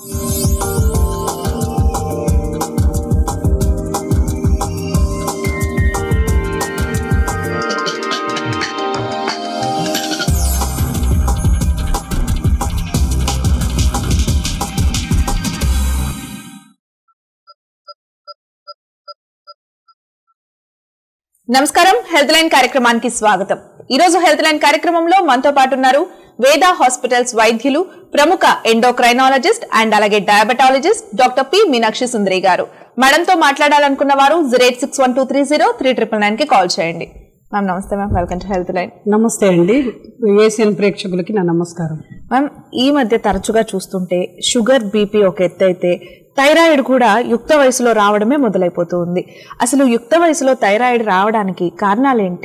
నమస్కారం health line కార్యక్రమానికి స్వాగతం ఈ రోజు హెల్త్ లైన్ కార్యక్రమంలో మనతో పాటు ఉన్నారు వేద హాస్పిటల్స్ వైద్యులు ప్రముఖ ఎండోక్రైనాలజిస్ట్ అండ్ అలాగే diabetologist doctor P Meenakshi Sundari గారు మేడంతో మాట్లాడాలనుకున్న వారు zero eight six one two three zero three triple nine కి కాల్ చేయండి మ్యామ్ నమస్తే ma'am welcome to health line నమస్తే అండి ఏసియన్ ప్రేక్షకులకి నా నమస్కారం మ్యామ్ ఈ మధ్య తరచుగా చూస్తుంటే షుగర్ బీపీ ఒక ఎత్తు అయితే థైరాయిడ్ కూడా యుక్త వయసులో రావడమే మొదలైపోతూ ఉంది అసలు యుక్త వయసులో థైరాయిడ్ రావడానికి కారణాలు ఏంటి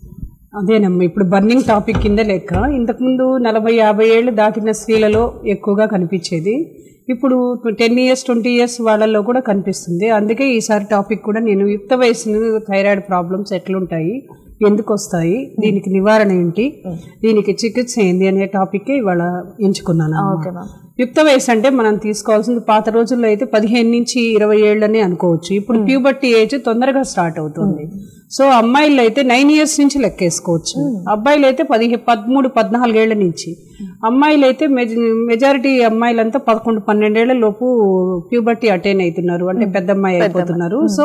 అదేనమ్మా ఇప్పుడు బర్నింగ్ టాపిక్ కింద లెక్క ఇంతకుముందు నలభై యాభై ఏళ్ళు దాటిన స్త్రీలలో ఎక్కువగా కనిపించేది ఇప్పుడు టెన్ ఇయర్స్ ట్వంటీ ఇయర్స్ వాళ్ళల్లో కూడా కనిపిస్తుంది అందుకే ఈసారి టాపిక్ కూడా నేను యుక్త వయసు థైరాయిడ్ ప్రాబ్లమ్స్ ఎట్లుంటాయి ఎందుకు వస్తాయి దీనికి నివారణ ఏంటి దీనికి చికిత్స ఏంది అనే టాపిక్ ఇవాళ ఎంచుకున్నాను అమ్మా. ఓకే మ్యామ్ యుక్త వయసు అంటే మనం తీసుకోవాల్సింది పాత రోజుల్లో అయితే పదిహేను నుంచి ఇరవై ఏళ్ళని అనుకోవచ్చు ఇప్పుడు ప్యూబర్టీ ఏజ్ తొందరగా స్టార్ట్ అవుతుంది సో అమ్మాయిలు అయితే నైన్ ఇయర్స్ నుంచి లెక్కేసుకోవచ్చు అబ్బాయిలు అయితే పదిహే పదమూడు పద్నాలుగేళ్ల నుంచి అమ్మాయిలు అయితే మెజారిటీ అమ్మాయిలంతా పదకొండు పన్నెండేళ్ల లోపు ప్యూబర్టీ అటైన్ అవుతున్నారు అంటే పెద్ద అమ్మాయి అయిపోతున్నారు సో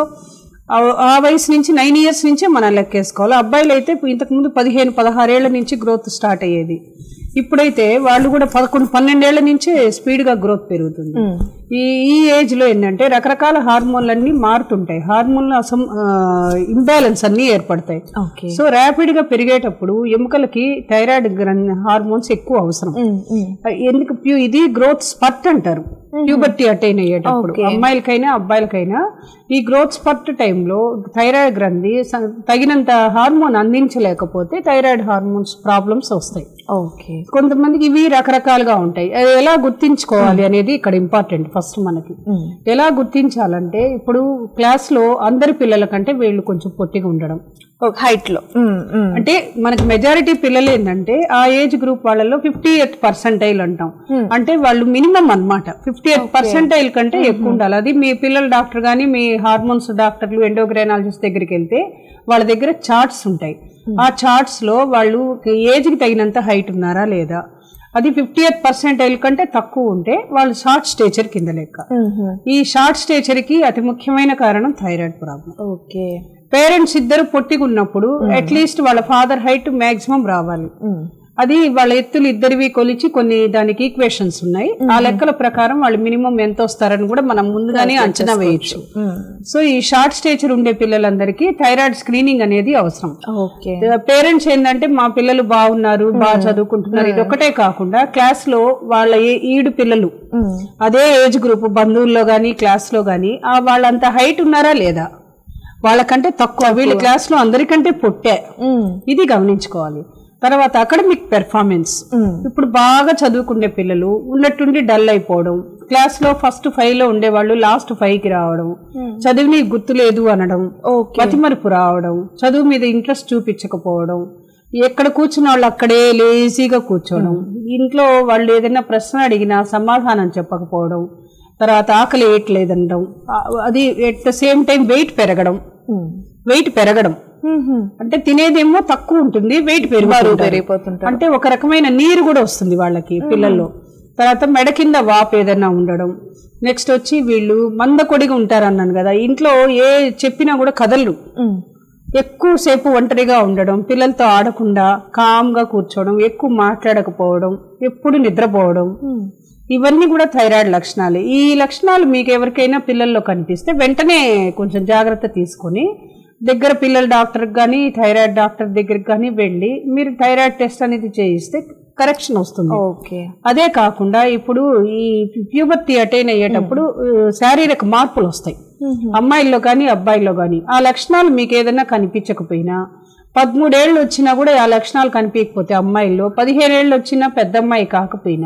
ఆ- ఆ వయసు నుంచి నైన్ ఇయర్స్ నుంచే మనం లెక్కేసుకోవాలి అబ్బాయిలు అయితే ఇంతకుముందు పదిహేను పదహారేళ్ల నుంచి గ్రోత్ స్టార్ట్ అయ్యేది ఇప్పుడైతే వాళ్ళు కూడా పదకొండు పన్నెండేళ్ల నుంచే స్పీడ్ గా గ్రోత్ పెరుగుతుంది ఈ ఈ ఏజ్ లో ఏంటంటే రకరకాల హార్మోన్లన్నీ మారుతుంటాయి హార్మోన్ అసం ఇంబ్యాలెన్స్ అన్ని ఏర్పడతాయి ఓకే సో ర్యాపిడ్ గా పెరిగేటప్పుడు ఎముకలకి థైరాయిడ్ హార్మోన్స్ ఎక్కువ అవసరం ఎందుకు ప్యూ- ఇది గ్రోత్ స్పర్ట్ అంటారు ప్యూబర్టీ అటైన్ అయ్యేటప్పుడు అమ్మాయిలకైనా అబ్బాయిలకైనా ఈ గ్రోత్ స్పర్ట్ టైంలో థైరాయిడ్ గ్రంథి స- తగినంత హార్మోన్ అందించలేకపోతే థైరాయిడ్ హార్మోన్స్ ప్రాబ్లమ్స్ వస్తాయి ఓకే కొంతమందికి ఇవి రకరకాలుగా ఉంటాయి అది ఎలా గుర్తించుకోవాలి అనేది ఇక్కడ ఇంపార్టెంట్ ఫస్ట్ మనకి ఎలా గుర్తించాలంటే ఇప్పుడు క్లాస్ లో అందరి పిల్లల కంటే వీళ్ళు కొంచెం పొట్టిగా ఉండడం హైట్ లో మ్మ్, మ్మ్. అంటే మనకి మెజారిటీ పిల్లలు ఏంటంటే ఆ ఏజ్ గ్రూప్ వాళ్ళలో ఫిఫ్టీ ఎయిత్ పర్సెంటైల్ అంటాం అంటే వాళ్ళు మినిమం అన్నమాట ఫిఫ్టీ ఎయిత్ పర్సెంటైల్ కంటే ఎక్కువ ఉండాలి అది మీ పిల్లల డాక్టర్ కానీ మీ హార్మోన్స్ డాక్టర్లు ఎండోగ్రైనాలజిస్ట్ దగ్గరికి వెళ్తే వాళ్ళ దగ్గర చార్ట్స్ ఉంటాయి ఆ చార్ట్స్ లో వాళ్ళు ఏజ్ కి తగినంత హైట్ ఉన్నారా లేదా అది ఫిఫ్టీ ఎయిత్ పర్సెంటైల్ కంటే తక్కువ ఉంటే వాళ్ళు షార్ట్ స్టేచర్ కింద లెక్క మ్మ్. ఈ షార్ట్ స్టేచర్ కి అతి ముఖ్యమైన కారణం థైరాయిడ్ ప్రాబ్లం ఓకే పేరెంట్స్ ఇద్దరు పొట్టిగా ఉన్నప్పుడు అట్లీస్ట్ వాళ్ళ ఫాదర్ హైట్ మాక్సిమం రావాలి మ్మ్. అది వాళ్ళ ఎత్తులు ఇద్దరివి కొలిచి కొన్ని దానికి ఈక్వేషన్స్ ఉన్నాయి ఆ లెక్కల ప్రకారం వాళ్ళు మినిమం ఎంత వస్తారని కూడా మనం ముందుగానే అంచనా వేయచ్చు మ్మ్. సో ఈ షార్ట్ స్టేచర్ ఉండే పిల్లలందరికీ థైరాయిడ్ స్క్రీనింగ్ అనేది అవసరం ఓకే పేరెంట్స్ ఏంటంటే మా పిల్లలు బాగున్నారు బాగా చదువుకుంటున్నారు ఇది ఒకటే కాకుండా క్లాస్ లో వాళ్ళ ఏ- ఈడు పిల్లలు మ్మ్. అదే ఏజ్ గ్రూప్ బంధువుల్లో గానీ క్లాస్ లో గానీ ఆ వాళ్ళంత హైట్ ఉన్నారా లేదా వాళ్ళకంటే తక్కువ వీళ్ళ క్లాస్ లో అందరికంటే పొట్టే మ్మ్. ఇది గమనించుకోవాలి తర్వాత అకాడమిక్ పెర్ఫార్మెన్స్ మ్మ్. ఇప్పుడు బాగా చదువుకునే పిల్లలు ఉన్నట్టుండి డల్ అయిపోవడం క్లాస్ లో ఫస్ట్ ఫైవ్ లో ఉండేవాళ్ళు లాస్ట్ ఫైవ్ కి రావడం చదివిని గుర్తులేదు అనడం ఓకే మతిమరుపు రావడం చదువు మీద ఇంట్రెస్ట్ చూపించకపోవడం ఎక్కడ కూర్చున్న వాళ్ళు అక్కడే లేజీగా కూర్చోవడం ఇంట్లో వాళ్ళు ఏదైనా ప్రశ్న అడిగినా సమాధానం చెప్పకపోవడం తర్వాత ఆకలి వేయట్లేదనడం ఆ- అది at the same time weight పెరగడం మ్మ్. వెయిట్ పెరగడం మ్మ్. అంటే తినేదేమో తక్కువ ఉంటుంది వెయిట్ పెరుగుతుంది పెరిగిపోతుంటారు అంటే ఒక రకమైన నీరు కూడా వస్తుంది వాళ్ళకి పిల్లల్లో తర్వాత మెడ కింద వాపు ఏదైనా ఉండడం నెక్స్ట్ వచ్చి వీళ్ళు మందకొడిగా ఉంటారు అన్నాను కదా ఇంట్లో ఏ చెప్పినా కూడా కదలరు మ్మ్. ఎక్కువసేపు ఒంటరిగా ఉండడం పిల్లలతో ఆడకుండా కామ్గా కూర్చోవడం ఎక్కువ మాట్లాడకపోవడం ఎప్పుడు నిద్రపోవడం మ్మ్. ఇవన్నీ కూడా థైరాయిడ్ లక్షణాలు ఈ లక్షణాలు మీకు ఎవరికైనా పిల్లల్లో కనిపిస్తే వెంటనే కొంచెం జాగ్రత్త తీసుకొని దగ్గర పిల్లల డాక్టర్కి కానీ థైరాయిడ్ డాక్టర్ దగ్గరికి కానీ వెళ్ళి మీరు థైరాయిడ్ టెస్ట్ అనేది చేయిస్తే కరెక్షన్ వస్తుంది ఓకే అదే కాకుండా ఇప్పుడు ఈ ప్యూబర్టీ అటైన్ అయ్యేటప్పుడు ఆ, శారీరక మార్పులు వస్తాయి అమ్మాయిల్లో కానీ అబ్బాయిల్లో కానీ ఆ లక్షణాలు మీకు ఏదైనా కనిపించకపోయినా పదమూడేళ్ళు వచ్చినా కూడా ఆ లక్షణాలు కనిపించకపోతే అమ్మాయిల్లో పదిహేనేళ్ళు వచ్చినా పెద్ద అమ్మాయి కాకపోయినా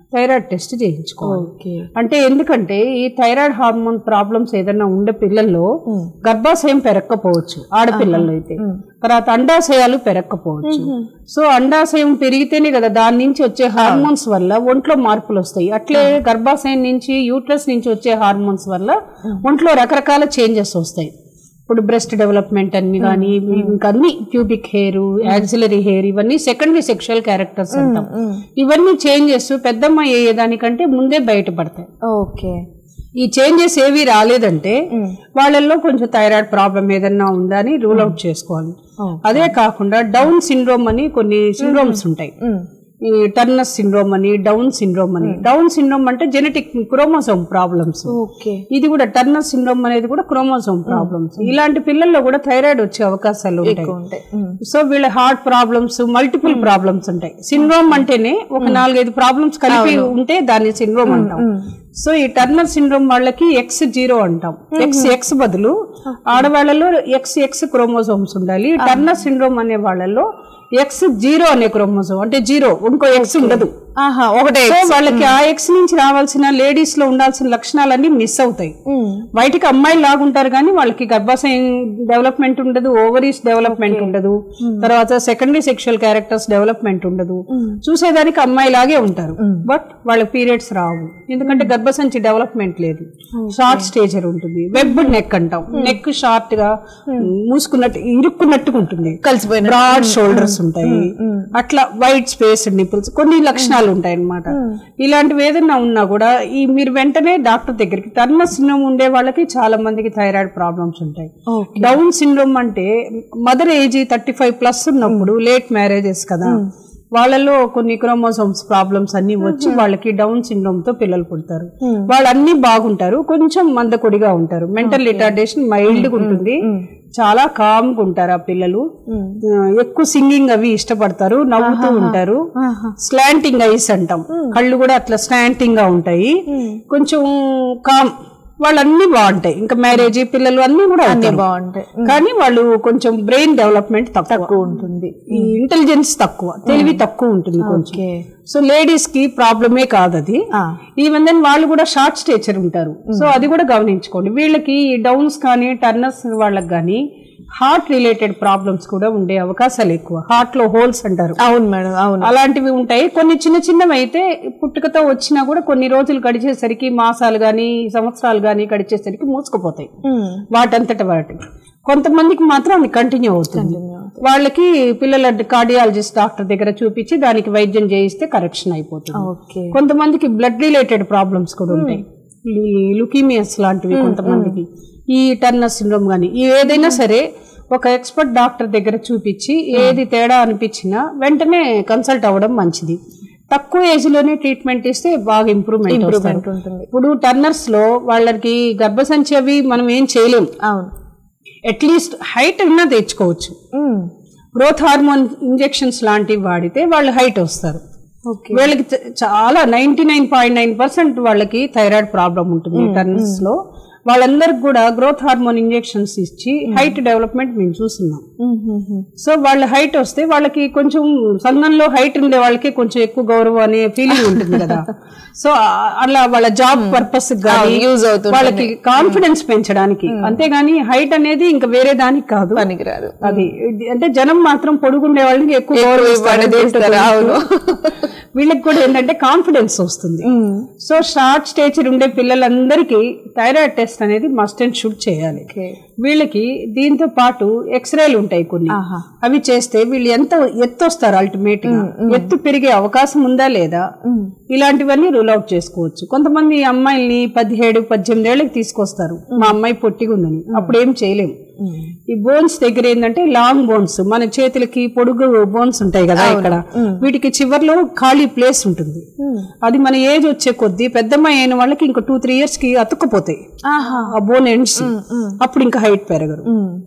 థైరాయిడ్ టెస్ట్ చేయించుకోవాలి ఓకే అంటే ఎందుకంటే ఈ థైరాయిడ్ హార్మోన్ ప్రాబ్లమ్స్ ఏదైనా ఉండే పిల్లల్లో గర్భాశయం పెరగకపోవచ్చు ఆడపిల్లల్లో అయితే తర్వాత అండాశయాలు పెరగకపోవచ్చు సో అండాశయం పెరిగితేనే కదా దాని నుంచి వచ్చే హార్మోన్స్ వల్ల ఒంట్లో మార్పులు వస్తాయి అట్లే గర్భాశయం నుంచి యూట్రస్ నుంచి వచ్చే హార్మోన్స్ వల్ల ఒంట్లో రకరకాల చేంజెస్ వస్తాయి ఇప్పుడు బ్రెస్ట్ డెవలప్మెంట్ అన్ని కానీ ఇంకా అన్ని క్యూబిక్ హెయిర్ యాక్సిలరీ హెయిర్ ఇవన్నీ సెకండరీ సెక్షువల్ క్యారెక్టర్స్ అంటాం ఇవన్నీ చేంజెస్ పెద్దమ్మ అయ్యేదానికంటే ముందే బయటపడతాయి ఓకే ఈ చేంజెస్ ఏవి రాలేదంటే వాళ్ళల్లో కొంచెం థైరాయిడ్ ప్రాబ్లం ఏదన్నా ఉందా అని రూల్ అవుట్ చేసుకోవాలి అదే కాకుండా డౌన్ సిండ్రోమ్ అని కొన్ని సిండ్రోమ్స్ ఉంటాయి ఈ టర్నస్ సిండ్రోమ్ అని డౌన్ సిండ్రోమ్ అని డౌన్ సిండ్రోమ్ అంటే జెనెటిక్ క్రోమోసోమ్ ప్రాబ్లమ్స్ ఓకే ఇది కూడా టర్నర్ సిండ్రోమ్ అనేది కూడా క్రోమోసోమ్ ప్రాబ్లమ్స్ ఇలాంటి పిల్లల్లో కూడా థైరాయిడ్ వచ్చే అవకాశాలు ఉంటాయి ఉంటాయి సో వీళ్ళ హార్ట్ ప్రాబ్లమ్స్ మల్టిపుల్ ప్రాబ్లమ్స్ ఉంటాయి సిండ్రోమ్ అంటేనే ఒక నాలుగైదు ప్రాబ్లమ్స్ కలిపి ఉంటే దాన్ని సిండ్రోమ్ అంటాం సో ఈ టర్నర్ సిండ్రోమ్ వాళ్ళకి ఎక్స్ జీరో అంటాం ఎక్స్ ఎక్స్ బదులు ఆడవాళ్ళలో ఎక్స్ ఎక్స్ క్రోమోసోమ్స్ ఉండాలి టర్నర్ సిండ్రోమ్ అనే వాళ్ళలో ఎక్స్ జీరో అనే క్రోమోసోమ్ అంటే జీరో ఇంకో ఎక్స్ ఉండదు ఆహా ఒకటే సో వాళ్ళకి ఆ ఎక్స్ నుంచి రావాల్సిన లేడీస్ లో ఉండాల్సిన లక్షణాలన్నీ మిస్ అవుతాయి బయటికి అమ్మాయిలు లాగుంటారు కానీ వాళ్ళకి గర్భాశయం డెవలప్మెంట్ ఉండదు ఓవరీస్ డెవలప్మెంట్ ఉండదు తర్వాత సెకండరీ సెక్షువల్ క్యారెక్టర్స్ డెవలప్మెంట్ ఉండదు చూసేదానికి అమ్మాయి లాగే ఉంటారు బట్ వాళ్ళకి పీరియడ్స్ రావు ఎందుకంటే గర్భసంచి డెవలప్మెంట్ లేదు షార్ట్ స్టేజర్ ఉంటుంది వెబ్ నెక్ అంటాం నెక్ షార్ట్ గా మూసుకున్నట్టు ఇరుక్కున్నట్టుగా ఉంటుంది కలిసిపోయిన బ్రాడ్ షోల్డర్స్ ఉంటాయి అట్లా వైట్ స్పేస్ నిపుల్స్ కొన్ని లక్షణాలు ఉంటాయి అన్నమాట ఇలాంటివి ఏదైనా ఉన్నా కూడా ఈ మీరు వెంటనే డాక్టర్ దగ్గరికి టర్మ సిండ్రోమ్ ఉండే వాళ్ళకి చాలా మందికి థైరాయిడ్ ప్రాబ్లమ్స్ ఉంటాయి డౌన్ సిండ్రోమ్ అంటే mother age thirty five plus ఉన్నప్పుడు లేట్ మ్యారేజెస్ కదా వాళ్ళలో కొన్ని క్రోమోసోమ్స్ ప్రాబ్లమ్స్ అన్ని వచ్చి వాళ్ళకి డౌన్ సిండ్రోమ్ తో పిల్లలు పుడతారు వాళ్ళు అన్ని బాగుంటారు కొంచెం మందకొడిగా ఉంటారు మెంటల్ రిటార్డేషన్ మైల్డ్ గా ఉంటుంది చాలా కామ్ గా ఉంటారు ఆ పిల్లలు ఆ, ఎక్కువ సింగింగ్ అవి ఇష్టపడతారు నవ్వుతూ ఉంటారు స్లాంటింగ్ ఐస్ అంటాం కళ్ళు కూడా అట్లా స్లాంటింగ్ గా ఉంటాయి కొంచెం కామ్ వాళ్ళన్నీ బాగుంటాయి ఇంకా మ్యారేజ్ పిల్లలు అన్ని కూడా అవుతారు బాగుంటాయి కానీ వాళ్ళు కొంచెం బ్రెయిన్ డెవలప్మెంట్ తక్కువ ఉంటుంది ఈ ఇంటెలిజెన్స్ తక్కువ తెలివి తక్కువ ఉంటుంది కొంచెం ఓకే సో లేడీస్ కి ప్రాబ్లమే కాదు అది ఆ. ఈవెన్ దెన్ వాళ్ళు కూడా షార్ట్ స్టేచర్ ఉంటారు సో అది కూడా గమనించుకోండి వీళ్ళకి డౌన్స్ కానీ టర్నర్స్ వాళ్ళకి కానీ హార్ట్ రిలేటెడ్ ప్రాబ్లమ్స్ కూడా ఉండే అవకాశాలు ఎక్కువ హార్ట్ లో హోల్స్ అంటారు అవును మేడం అవును అలాంటివి ఉంటాయి కొన్ని చిన్న చిన్నవి అయితే పుట్టుకతో వచ్చినా కూడా కొన్ని రోజులు గడిచేసరికి మాసాలు గాని సంవత్సరాలు గాని గడిచేసరికి మూసుకుపోతాయి వాటంతట వాటి కొంతమందికి మాత్రం అది కంటిన్యూ అవుతుంది వాళ్ళకి పిల్లల కార్డియాలజిస్ట్ డాక్టర్ దగ్గర చూపించి దానికి వైద్యం చేయిస్తే కరెక్షన్ అయిపోతుంది ఓకే కొంతమందికి బ్లడ్ రిలేటెడ్ ప్రాబ్లమ్స్ కూడా ఉంటాయి లుకీమియస్ లాంటివి కొంతమందికి ఈ టర్నర్ సిండ్రోమ్ కానీ ఏదైనా సరే ఒక ఎక్స్పర్ట్ డాక్టర్ దగ్గర చూపించి ఏది తేడా అనిపించినా వెంటనే కన్సల్ట్ అవ్వడం మంచిది తక్కువ ఏజ్ లోనే ట్రీట్మెంట్ ఇస్తే బాగా ఇంప్రూవ్మెంట్ ఇంప్రూవ్మెంట్ ఉంటుంది ఇప్పుడు టర్నర్స్ లో వాళ్ళకి గర్భసంచి అవి మనం ఏం చేయలేం అవును అట్లీస్ట్ హైట్ ఉన్నా తెచ్చుకోవచ్చు ఉమ్. గ్రోత్ హార్మోన్ ఇంజెక్షన్స్ లాంటివి వాడితే వాళ్ళు హైట్ వస్తారు ఓకే వీళ్ళకి చ- చాలా ninety nine point nine percent వాళ్ళకి థైరాయిడ్ ప్రాబ్లం ఉంటుంది టర్న్స్ లో వాళ్ళందరికి కూడా గ్రోత్ హార్మోన్ ఇంజెక్షన్స్ ఇచ్చి హైట్ డెవలప్మెంట్ మేము చూస్తున్నాం ఉమ్, ఉమ్, ఉమ్. సో వాళ్ళ హైట్ వస్తే వాళ్ళకి కొంచెం సంఘంలో హైట్ ఉండే వాళ్ళకి కొంచెం ఎక్కువ గౌరవం అనే ఫీలింగ్ ఉంటుంది కదా సో ఆ- అలా వాళ్ళ జాబ్ పర్పస్ కానీ యూజ్ అవుతుంది వాళ్ళకి కాన్ఫిడెన్స్ పెంచడానికి అంతేగాని హైట్ అనేది ఇంకా వేరే దానికి కాదు పనికిరాదు అది ఇది అంటే జనం మాత్రం పొడుగుండే వాళ్ళకి ఎక్కువ గౌరవం ఇస్తారు. ఇవ్వడం చేస్తారు, అవును. వీళ్ళకి కూడా ఏంటంటే కాన్ఫిడెన్స్ వస్తుంది ఉమ్. సో షార్ట్ స్టేచర్ ఉండే పిల్లలందరికీ థైరాయిడ్ టెస్ట్ అనేది మస్ట్ అండ్ షుడ్ చేయాలి ఓకే వీళ్ళకి దీంతో పాటు ఎక్స్రేలు ఉంటాయి కొన్ని ఆహా. అవి చేస్తే వీళ్ళు ఎంత ఎత్తు వస్తారు అల్టిమేట్ గా ఎత్తు పెరిగే అవకాశం ఉందా లేదా ఇలాంటివన్నీ రూల్ అవుట్ చేసుకోవచ్చు కొంతమంది అమ్మాయిల్ని పదిహేడు పద్దెనిమిది ఏళ్ళకి తీసుకొస్తారు మా అమ్మాయి పొట్టిగా ఉందని అప్పుడు ఏం చేయలేము ఈ బోన్స్ దగ్గర ఏంటంటే లాంగ్ బోన్స్ మన చేతులకి పొడుగు బోన్స్ ఉంటాయి కదా ఇక్కడ వీటికి చివర్లో ఖాళీ ప్లేస్ ఉంటుంది అది మన ఏజ్ వచ్చే కొద్దీ పెద్దమ్మాయి అయిన వాళ్ళకి ఇంకా టూ త్రీ ఇయర్స్ కి అతుక్కుపోతాయి ఆహా ఆ బోన్ ఎండ్స్ అప్పుడు ఇంకా హైట్ పెరగరు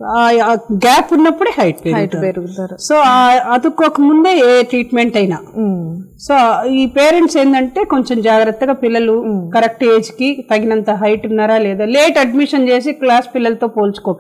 ఆ గ్యాప్ ఉన్నప్పుడే హైట్ పెరుగుతారు పెరుగుతారు సో ఆ అతుక్కోక ముందే ఏ ట్రీట్మెంట్ అయినా ఉమ్. సో ఈ పేరెంట్స్ ఏంటంటే కొంచెం జాగ్రత్తగా పిల్లలు కరెక్ట్ ఏజ్ కి తగినంత హైట్ ఉన్నారా లేదా లేట్ అడ్మిషన్ చేసి క్లాస్ పిల్లలతో పోల్చుకోకండి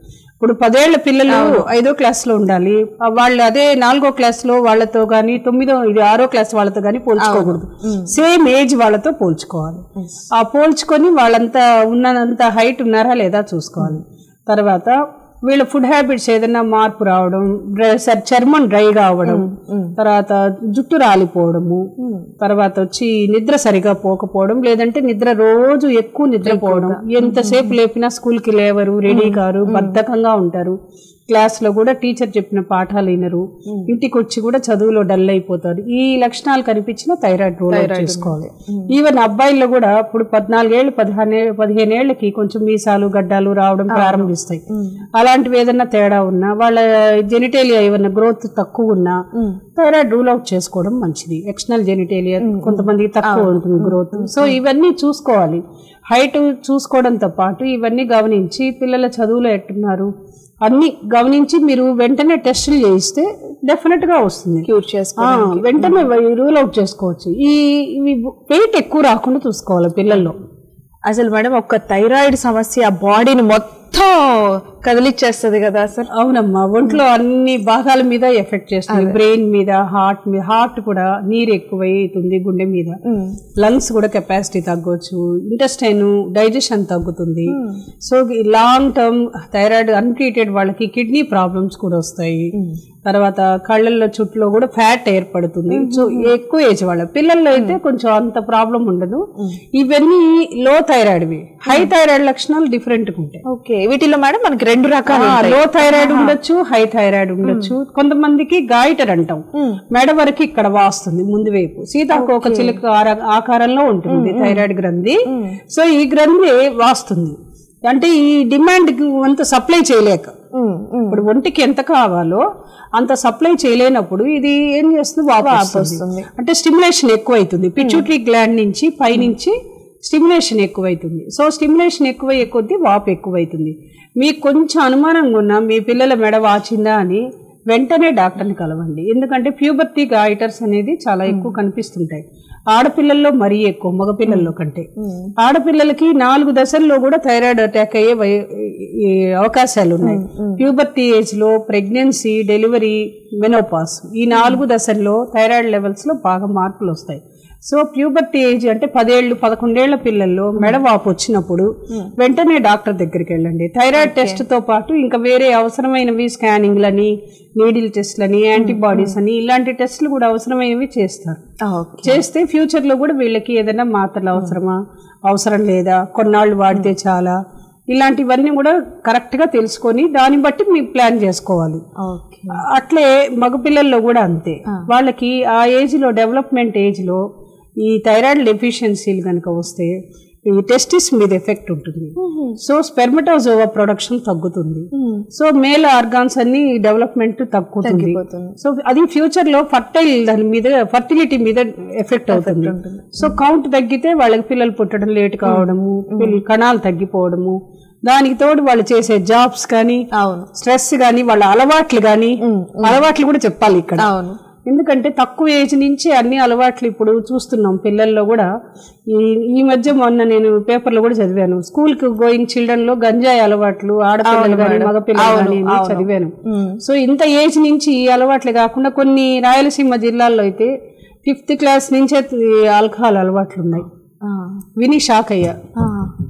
ఇప్పుడు పదేళ్ల పిల్లలు ఐదో క్లాస్ లో ఉండాలి ఆ వాళ్ళు అదే నాలుగో క్లాస్ లో వాళ్ళతో గానీ తొమ్మిదో ఇది ఆరో క్లాస్ వాళ్ళతో గానీ పోల్చుకోకూడదు సేమ్ ఏజ్ వాళ్ళతో పోల్చుకోవాలి ఆ పోల్చుకొని వాళ్ళంతా ఉన్నంత హైట్ ఉన్నారా లేదా చూసుకోవాలి తర్వాత వీళ్ళ ఫుడ్ హ్యాబిట్స్ ఏదైనా మార్పు రావడం డ్రై- సర్- చర్మం డ్రైగా అవ్వడం తర్వాత జుట్టు రాలిపోవడము తర్వాత వచ్చి నిద్ర సరిగా పోకపోవడం లేదంటే నిద్ర రోజు ఎక్కువ నిద్రపోవడం ఎంతసేపు లేపినా స్కూల్ కి లేవరు రెడీ కారు బద్ధకంగా ఉంటారు క్లాస్ లో కూడా టీచర్ చెప్పిన పాఠాలు వినరు ఇంటికి వచ్చి కూడా చదువులో డల్ అయిపోతారు ఈ లక్షణాలు కనిపించిన థైరాయిడ్ రోల్ అవుట్ చేసుకోవాలి ఈవెన్ అబ్బాయిల్లో కూడా ఇప్పుడు పద్నాలుగేళ్ళు పదిహేను పదిహేను ఏళ్ళకి కొంచెం మీసాలు గడ్డాలు రావడం ప్రారంభిస్తాయి అలాంటివి ఏదైనా తేడా ఉన్నా వాళ్ళ జెనిటేలియా ఏమన్నా గ్రోత్ తక్కువ ఉన్నా థైరాయిడ్ రూల్ అవుట్ చేసుకోవడం మంచిది ఎక్స్టర్నల్ జెనిటేలియా కొంతమందికి తక్కువ ఉంటుంది గ్రోత్ సో ఇవన్నీ చూసుకోవాలి హైట్ చూసుకోవడంతో పాటు ఇవన్నీ గమనించి పిల్లల చదువులో ఎట్టున్నారు అన్ని గమనించి మీరు వెంటనే టెస్టులు చేయిస్తే డెఫినెట్ గా వస్తుంది క్యూర్ చేసుకో ఆ, వెంటనే రూల్ అవుట్ చేసుకోవచ్చు ఈ ఇవి వెయిట్ ఎక్కువ రాకుండా చూసుకోవాలి పిల్లల్లో అసలు మేడం ఒక థైరాయిడ్ సమస్య బాడీని మొత్తం కదిలిచ్చేస్తుంది కదా అసలు అవునమ్మా ఒంట్లో అన్ని భాగాల మీద ఎఫెక్ట్ చేస్తుంది బ్రెయిన్ మీద హార్ట్ మీద హార్ట్ కూడా నీరు ఎక్కువ అవుతుంది గుండె మీద లంగ్స్ కూడా కెపాసిటీ తగ్గొచ్చు ఇంటెస్టైన్ డైజెషన్ తగ్గుతుంది so long term thyroid untreated వాళ్ళకి కిడ్నీ ప్రాబ్లమ్స్ కూడా వస్తాయి తర్వాత కళ్ళల్లో చుట్టులో కూడా ఫ్యాట్ ఏర్పడుతుంది సో ఎక్కువ ఏజ్ వాళ్ళ పిల్లల్లో అయితే కొంచెం అంత ప్రాబ్లం ఉండదు ఇవన్నీ లో థైరాయిడ్వి హై థైరాయిడ్ లక్షణాలు డిఫరెంట్ ఉంటాయి ఓకే వీటిలో మేడం మనకి రెండు రకాలు లో థైరాయిడ్ ఉండొచ్చు హై థైరాయిడ్ ఉండొచ్చు కొంతమందికి గాయిటర్ అంటాం మెడ వరకు ఇక్కడ వాస్తుంది ముందు వైపు సీతాకోక చిలుక ఆర- ఆకారంలో ఉంటుంది థైరాయిడ్ గ్రంథి సో ఈ గ్రంథి వాస్తుంది అంటే ఈ డిమాండ్ అంత సప్లై చేయలేక ఉమ్, ఉమ్. ఇప్పుడు ఒంటికి ఎంత కావాలో అంత సప్లై చేయలేనప్పుడు ఇది ఏం చేస్తుంది వాపు వస్తుంది అంటే స్టిమ్యులేషన్ ఎక్కువ అవుతుంది పిచ్యూటరీ గ్లాండ్ నుంచి పైనుంచి స్టిమ్యులేషన్ ఎక్కువైతుంది సో స్టిమ్యులేషన్ ఎక్కువయ్యే కొద్దీ వాపు ఎక్కువైతుంది మీకు కొంచెం అనుమానంగా ఉన్నా మీ పిల్లల మెడ వాచిందా అని వెంటనే డాక్టర్ని కలవండి ఎందుకంటే ప్యూబర్టీ గాయిటర్స్ అనేది చాలా ఎక్కువ కనిపిస్తుంటాయి ఆడపిల్లల్లో మరీ ఎక్కువ మగపిల్లల్లో కంటే ఆడపిల్లలకి నాలుగు దశల్లో కూడా థైరాయిడ్ అటాక్ అయ్యే వయ- ఈ అవకాశాలు ఉన్నాయి ప్యూబర్టీ ఏజ్ లో ప్రెగ్నెన్సీ డెలివరీ మెనోపాస్ ఈ నాలుగు దశల్లో థైరాయిడ్ లెవెల్స్ లో బాగా మార్పులు వస్తాయి సో ప్యూబర్టీ ఏజ్ అంటే పదేళ్ళు పదకొండేళ్ల పిల్లల్లో మెడవాపు వచ్చినప్పుడు వెంటనే డాక్టర్ దగ్గరికి వెళ్ళండి థైరాయిడ్ టెస్ట్ తో పాటు ఇంకా వేరే అవసరమైనవి స్కానింగ్లని నీడిల్ టెస్ట్లని యాంటీబాడీస్ అని ఇలాంటి టెస్టులు కూడా అవసరమైనవి చేస్తారు ఓకే చేస్తే ఫ్యూచర్ లో కూడా వీళ్ళకి ఏదైనా మాత్రలు అవసరమా అవసరం లేదా కొన్నాళ్ళు వాడితే చాలా ఇలాంటివన్నీ కూడా కరెక్ట్ గా తెలుసుకొని దాన్ని బట్టి మీ ప్లాన్ చేసుకోవాలి ఓకే అట్లే మగపిల్లల్లో కూడా అంతే వాళ్ళకి ఆ ఏజ్ లో డెవలప్మెంట్ ఏజ్ లో ఈ థైరాయిడ్ డెఫిషియన్సీలు కనుక వస్తే ఈ టెస్టిస్ మీద ఎఫెక్ట్ ఉంటుంది సో స్పెర్మటోజోవా ప్రొడక్షన్ తగ్గుతుంది సో మేల్ ఆర్గాన్స్ అన్ని డెవలప్మెంట్ తగ్గుతుంది సో అది ఫ్యూచర్ లో ఫర్టైల్ దాని మీద ఫర్టిలిటీ మీద ఎఫెక్ట్ అవుతుంది సో కౌంట్ తగ్గితే వాళ్ళకి పిల్లలు పుట్టడం లేట్ కావడము పిల్ల- కణాలు తగ్గిపోవడము దానికి తోడు వాళ్ళు చేసే జాబ్స్ కానీ అవును స్ట్రెస్ కానీ వాళ్ళ అలవాట్లు కానీ అలవాట్లు కూడా చెప్పాలి ఇక్కడ అవును ఎందుకంటే తక్కువ ఏజ్ నుంచి అన్ని అలవాట్లు ఇప్పుడు చూస్తున్నాం పిల్లల్లో కూడా ఈ ఈ మధ్య మొన్న నేను పేపర్లో కూడా చదివాను స్కూల్ కి గోయింగ్ చిల్డ్రన్ లో గంజాయి అలవాట్లు ఆడపిల్లలు కానీ మగపిల్లలు కానీ అని చదివాను సో ఇంత ఏజ్ నుంచి ఈ అలవాట్లు కాకుండా కొన్ని రాయలసీమ జిల్లాల్లో అయితే ఫిఫ్త్ క్లాస్ నుంచే ఆల్కహాల్ అలవాట్లు ఉన్నాయి ఆ, విని షాక్ అయ్యా ఆ.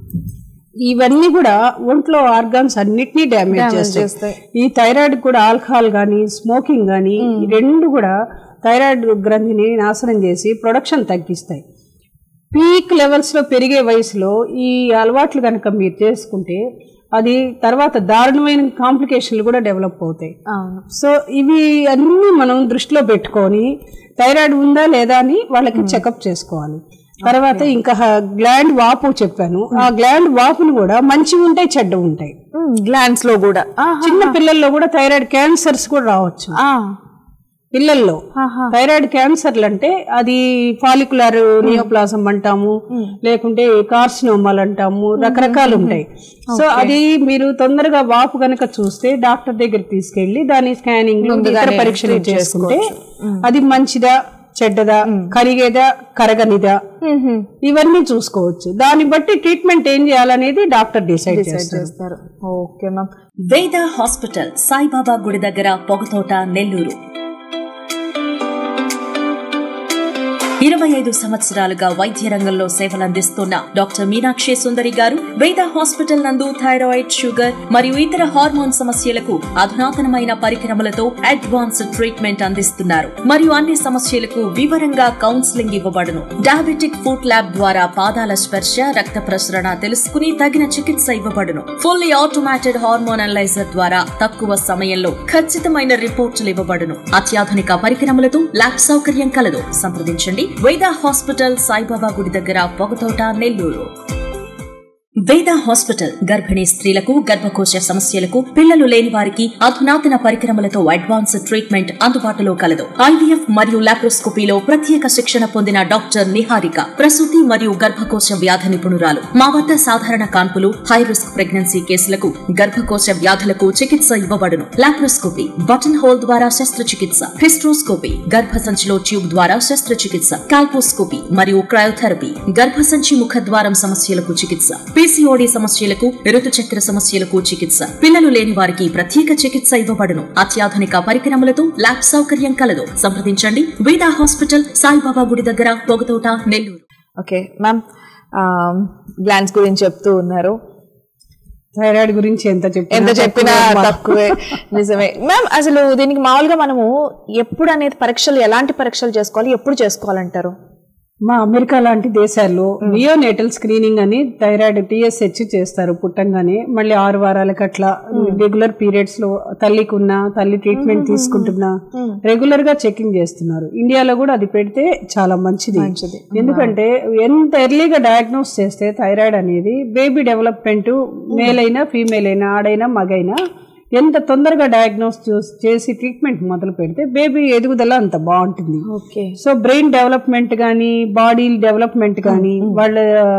ఇవన్నీ కూడా ఒంట్లో ఆర్గాన్స్ అన్నిటినీ డ్యామేజ్ చేస్తాయి చేస్తాయి. ఈ థైరాయిడ్ కూడా ఆల్కహాల్ కానీ స్మోకింగ్ కానీ ఈ రెండు కూడా థైరాయిడ్ గ్రంథిని నాశనం చేసి ప్రొడక్షన్ తగ్గిస్తాయి పీక్ లెవెల్స్ లో పెరిగే వయసులో ఈ అలవాట్లు కనుక మీరు చేసుకుంటే అది తర్వాత దారుణమైన కాంప్లికేషన్లు కూడా డెవలప్ అవుతాయి అవును సో ఇవి అన్నీ మనం దృష్టిలో పెట్టుకొని థైరాయిడ్ ఉందా లేదా అని వాళ్ళకి చెకప్ చేసుకోవాలి తర్వాత ఇంకా గ్లాండ్ వాపు చెప్పాను ఆ గ్లాండ్ వాపును కూడా మంచి ఉంటాయి చెడ్డ ఉంటాయి గ్లాన్స్ లో కూడా ఆ, చిన్న పిల్లల్లో కూడా థైరాయిడ్ క్యాన్సర్స్ కూడా రావచ్చు ఆ. పిల్లల్లో ఆహా. థైరాయిడ్ క్యాన్సర్లు అంటే అది ఫాలికులర్ నియోప్లాజం అంటాము లేకుంటే కార్సినోమాల్ అంటాము రకరకాలు ఉంటాయి సో అది మీరు తొందరగా వాపు గనక చూస్తే డాక్టర్ దగ్గర తీసుకెళ్లి దాని స్కానింగ్ ఇతర పరీక్షలు చేసుకుంటే అది మంచిదా చెడ్డదా కరిగేదా కరగనిదా ఇవన్నీ చూసుకోవచ్చు దాన్ని బట్టి ట్రీట్మెంట్ ఏం చేయాలనేది డాక్టర్ డిసైడ్ చేస్తారు చేస్తారు okay ma'am Veda hospital Saibaba గుడి దగ్గర పొగతోట నెల్లూరు ఇరవై ఐదు సంవత్సరాలుగా వైద్య రంగంలో సేవలందిస్తున్న డాక్టర్ మీనాక్షి సుందరి గారు వేద హాస్పిటల్ నందు థైరాయిడ్ షుగర్ మరియు ఇతర హార్మోన్ సమస్యలకు అధునాతనమైన పరికరములతో అడ్వాన్స్డ్ ట్రీట్మెంట్ అందిస్తున్నారు మరియు అన్ని సమస్యలకు వివరంగా కౌన్సిలింగ్ ఇవ్వబడును డయాబెటిక్ ఫుడ్ ల్యాబ్ ద్వారా పాదాల స్పర్శ రక్త ప్రసరణ తెలుసుకుని తగిన చికిత్స ఇవ్వబడును ఫుల్లీ ఆటోమేటెడ్ హార్మోన్ అనలైజర్ ద్వారా తక్కువ సమయంలో ఖచ్చితమైన రిపోర్టులు ఇవ్వబడును అత్యాధునిక పరికరములతో ల్యాబ్ సౌకర్యం కలదు సంప్రదించండి వేద హాస్పిటల్ సాయిబాబా గుడి దగ్గర పొగతోట నెల్లూరు వేద హాస్పిటల్ గర్భిణీ స్త్రీలకు గర్భకోశ సమస్యలకు పిల్లలు లేని వారికి అధునాతన పరికరములతో అడ్వాన్స్ ట్రీట్మెంట్ అందుబాటులో కలదు ఐవీఎఫ్ మరియు లాప్రోస్కోపీలో ప్రత్యేక శిక్షణ పొందిన డాక్టర్ నిహారిక ప్రసూతి మరియు గర్భకోశ వ్యాధి నిపుణురాలు మా వద్ద సాధారణ కాన్పులు హై రిస్క్ ప్రెగ్నెన్సీ కేసులకు గర్భకోశ వ్యాధులకు చికిత్స ఇవ్వబడును లాప్రోస్కోపీ బటన్ హోల్ ద్వారా శస్త్రచికిత్స హిస్ట్రోస్కోపీ గర్భసంచిలో ట్యూబ్ ద్వారా శస్త్రచికిత్స కాల్పోస్కోపీ మరియు క్రయోథెరపీ గర్భసంచి ముఖద్వారం సమస్యలకు చికిత్స పీసీఓడి సమస్యలకు ఋతుచక్ర సమస్యలకు చికిత్స పిల్లలు లేని వారికి ప్రత్యేక చికిత్స ఇవ్వబడును అత్యాధునిక పరికరములతో ల్యాబ్ సౌకర్యం కలదు సంప్రదించండి వేదా హాస్పిటల్ సాయిబాబా గుడి దగ్గర Pogathota Nellore okay ma'am glands గురించి చెప్తూ ఉన్నారు థైరాయిడ్ గురించి ఎంత చెప్పినా ఎంత చెప్పినా తక్కువే. తక్కువే నిజమే మ్యామ్ అసలు దీనికి మామూలుగా మనము ఎప్పుడు అనేది పరీక్షలు ఎలాంటి పరీక్షలు చేసుకోవాలి ఎప్పుడు చేసుకోవాలంటారు మా అమెరికా లాంటి దేశాల్లో నియోనేటల్ స్క్రీనింగ్ అని థైరాయిడ్ టీఎస్హెచ్ చేస్తారు పుట్టంగానే మళ్ళీ ఆరు వారాలకు అట్లా రెగ్యులర్ పీరియడ్స్ లో తల్లికి ఉన్న తల్లి ట్రీట్మెంట్ తీసుకుంటున్నా రెగ్యులర్ గా చెకింగ్ చేస్తున్నారు ఇండియాలో కూడా అది పెడితే చాలా మంచిది మంచిది. ఎందుకంటే ఎంత ఎర్లీగా డయాగ్నోస్ చేస్తే థైరాయిడ్ అనేది బేబీ డెవలప్మెంట్ మేల్ అయినా ఫీమేల్ అయినా ఆడైనా మగైనా ఎంత తొందరగా డయాగ్నోస్ చేసి ట్రీట్మెంట్ మొదలు పెడితే బేబీ ఎదుగుదల అంత బాగుంటుంది ఓకే సో బ్రెయిన్ డెవలప్మెంట్ కానీ బాడీ డెవలప్మెంట్ కానీ వాళ్ళ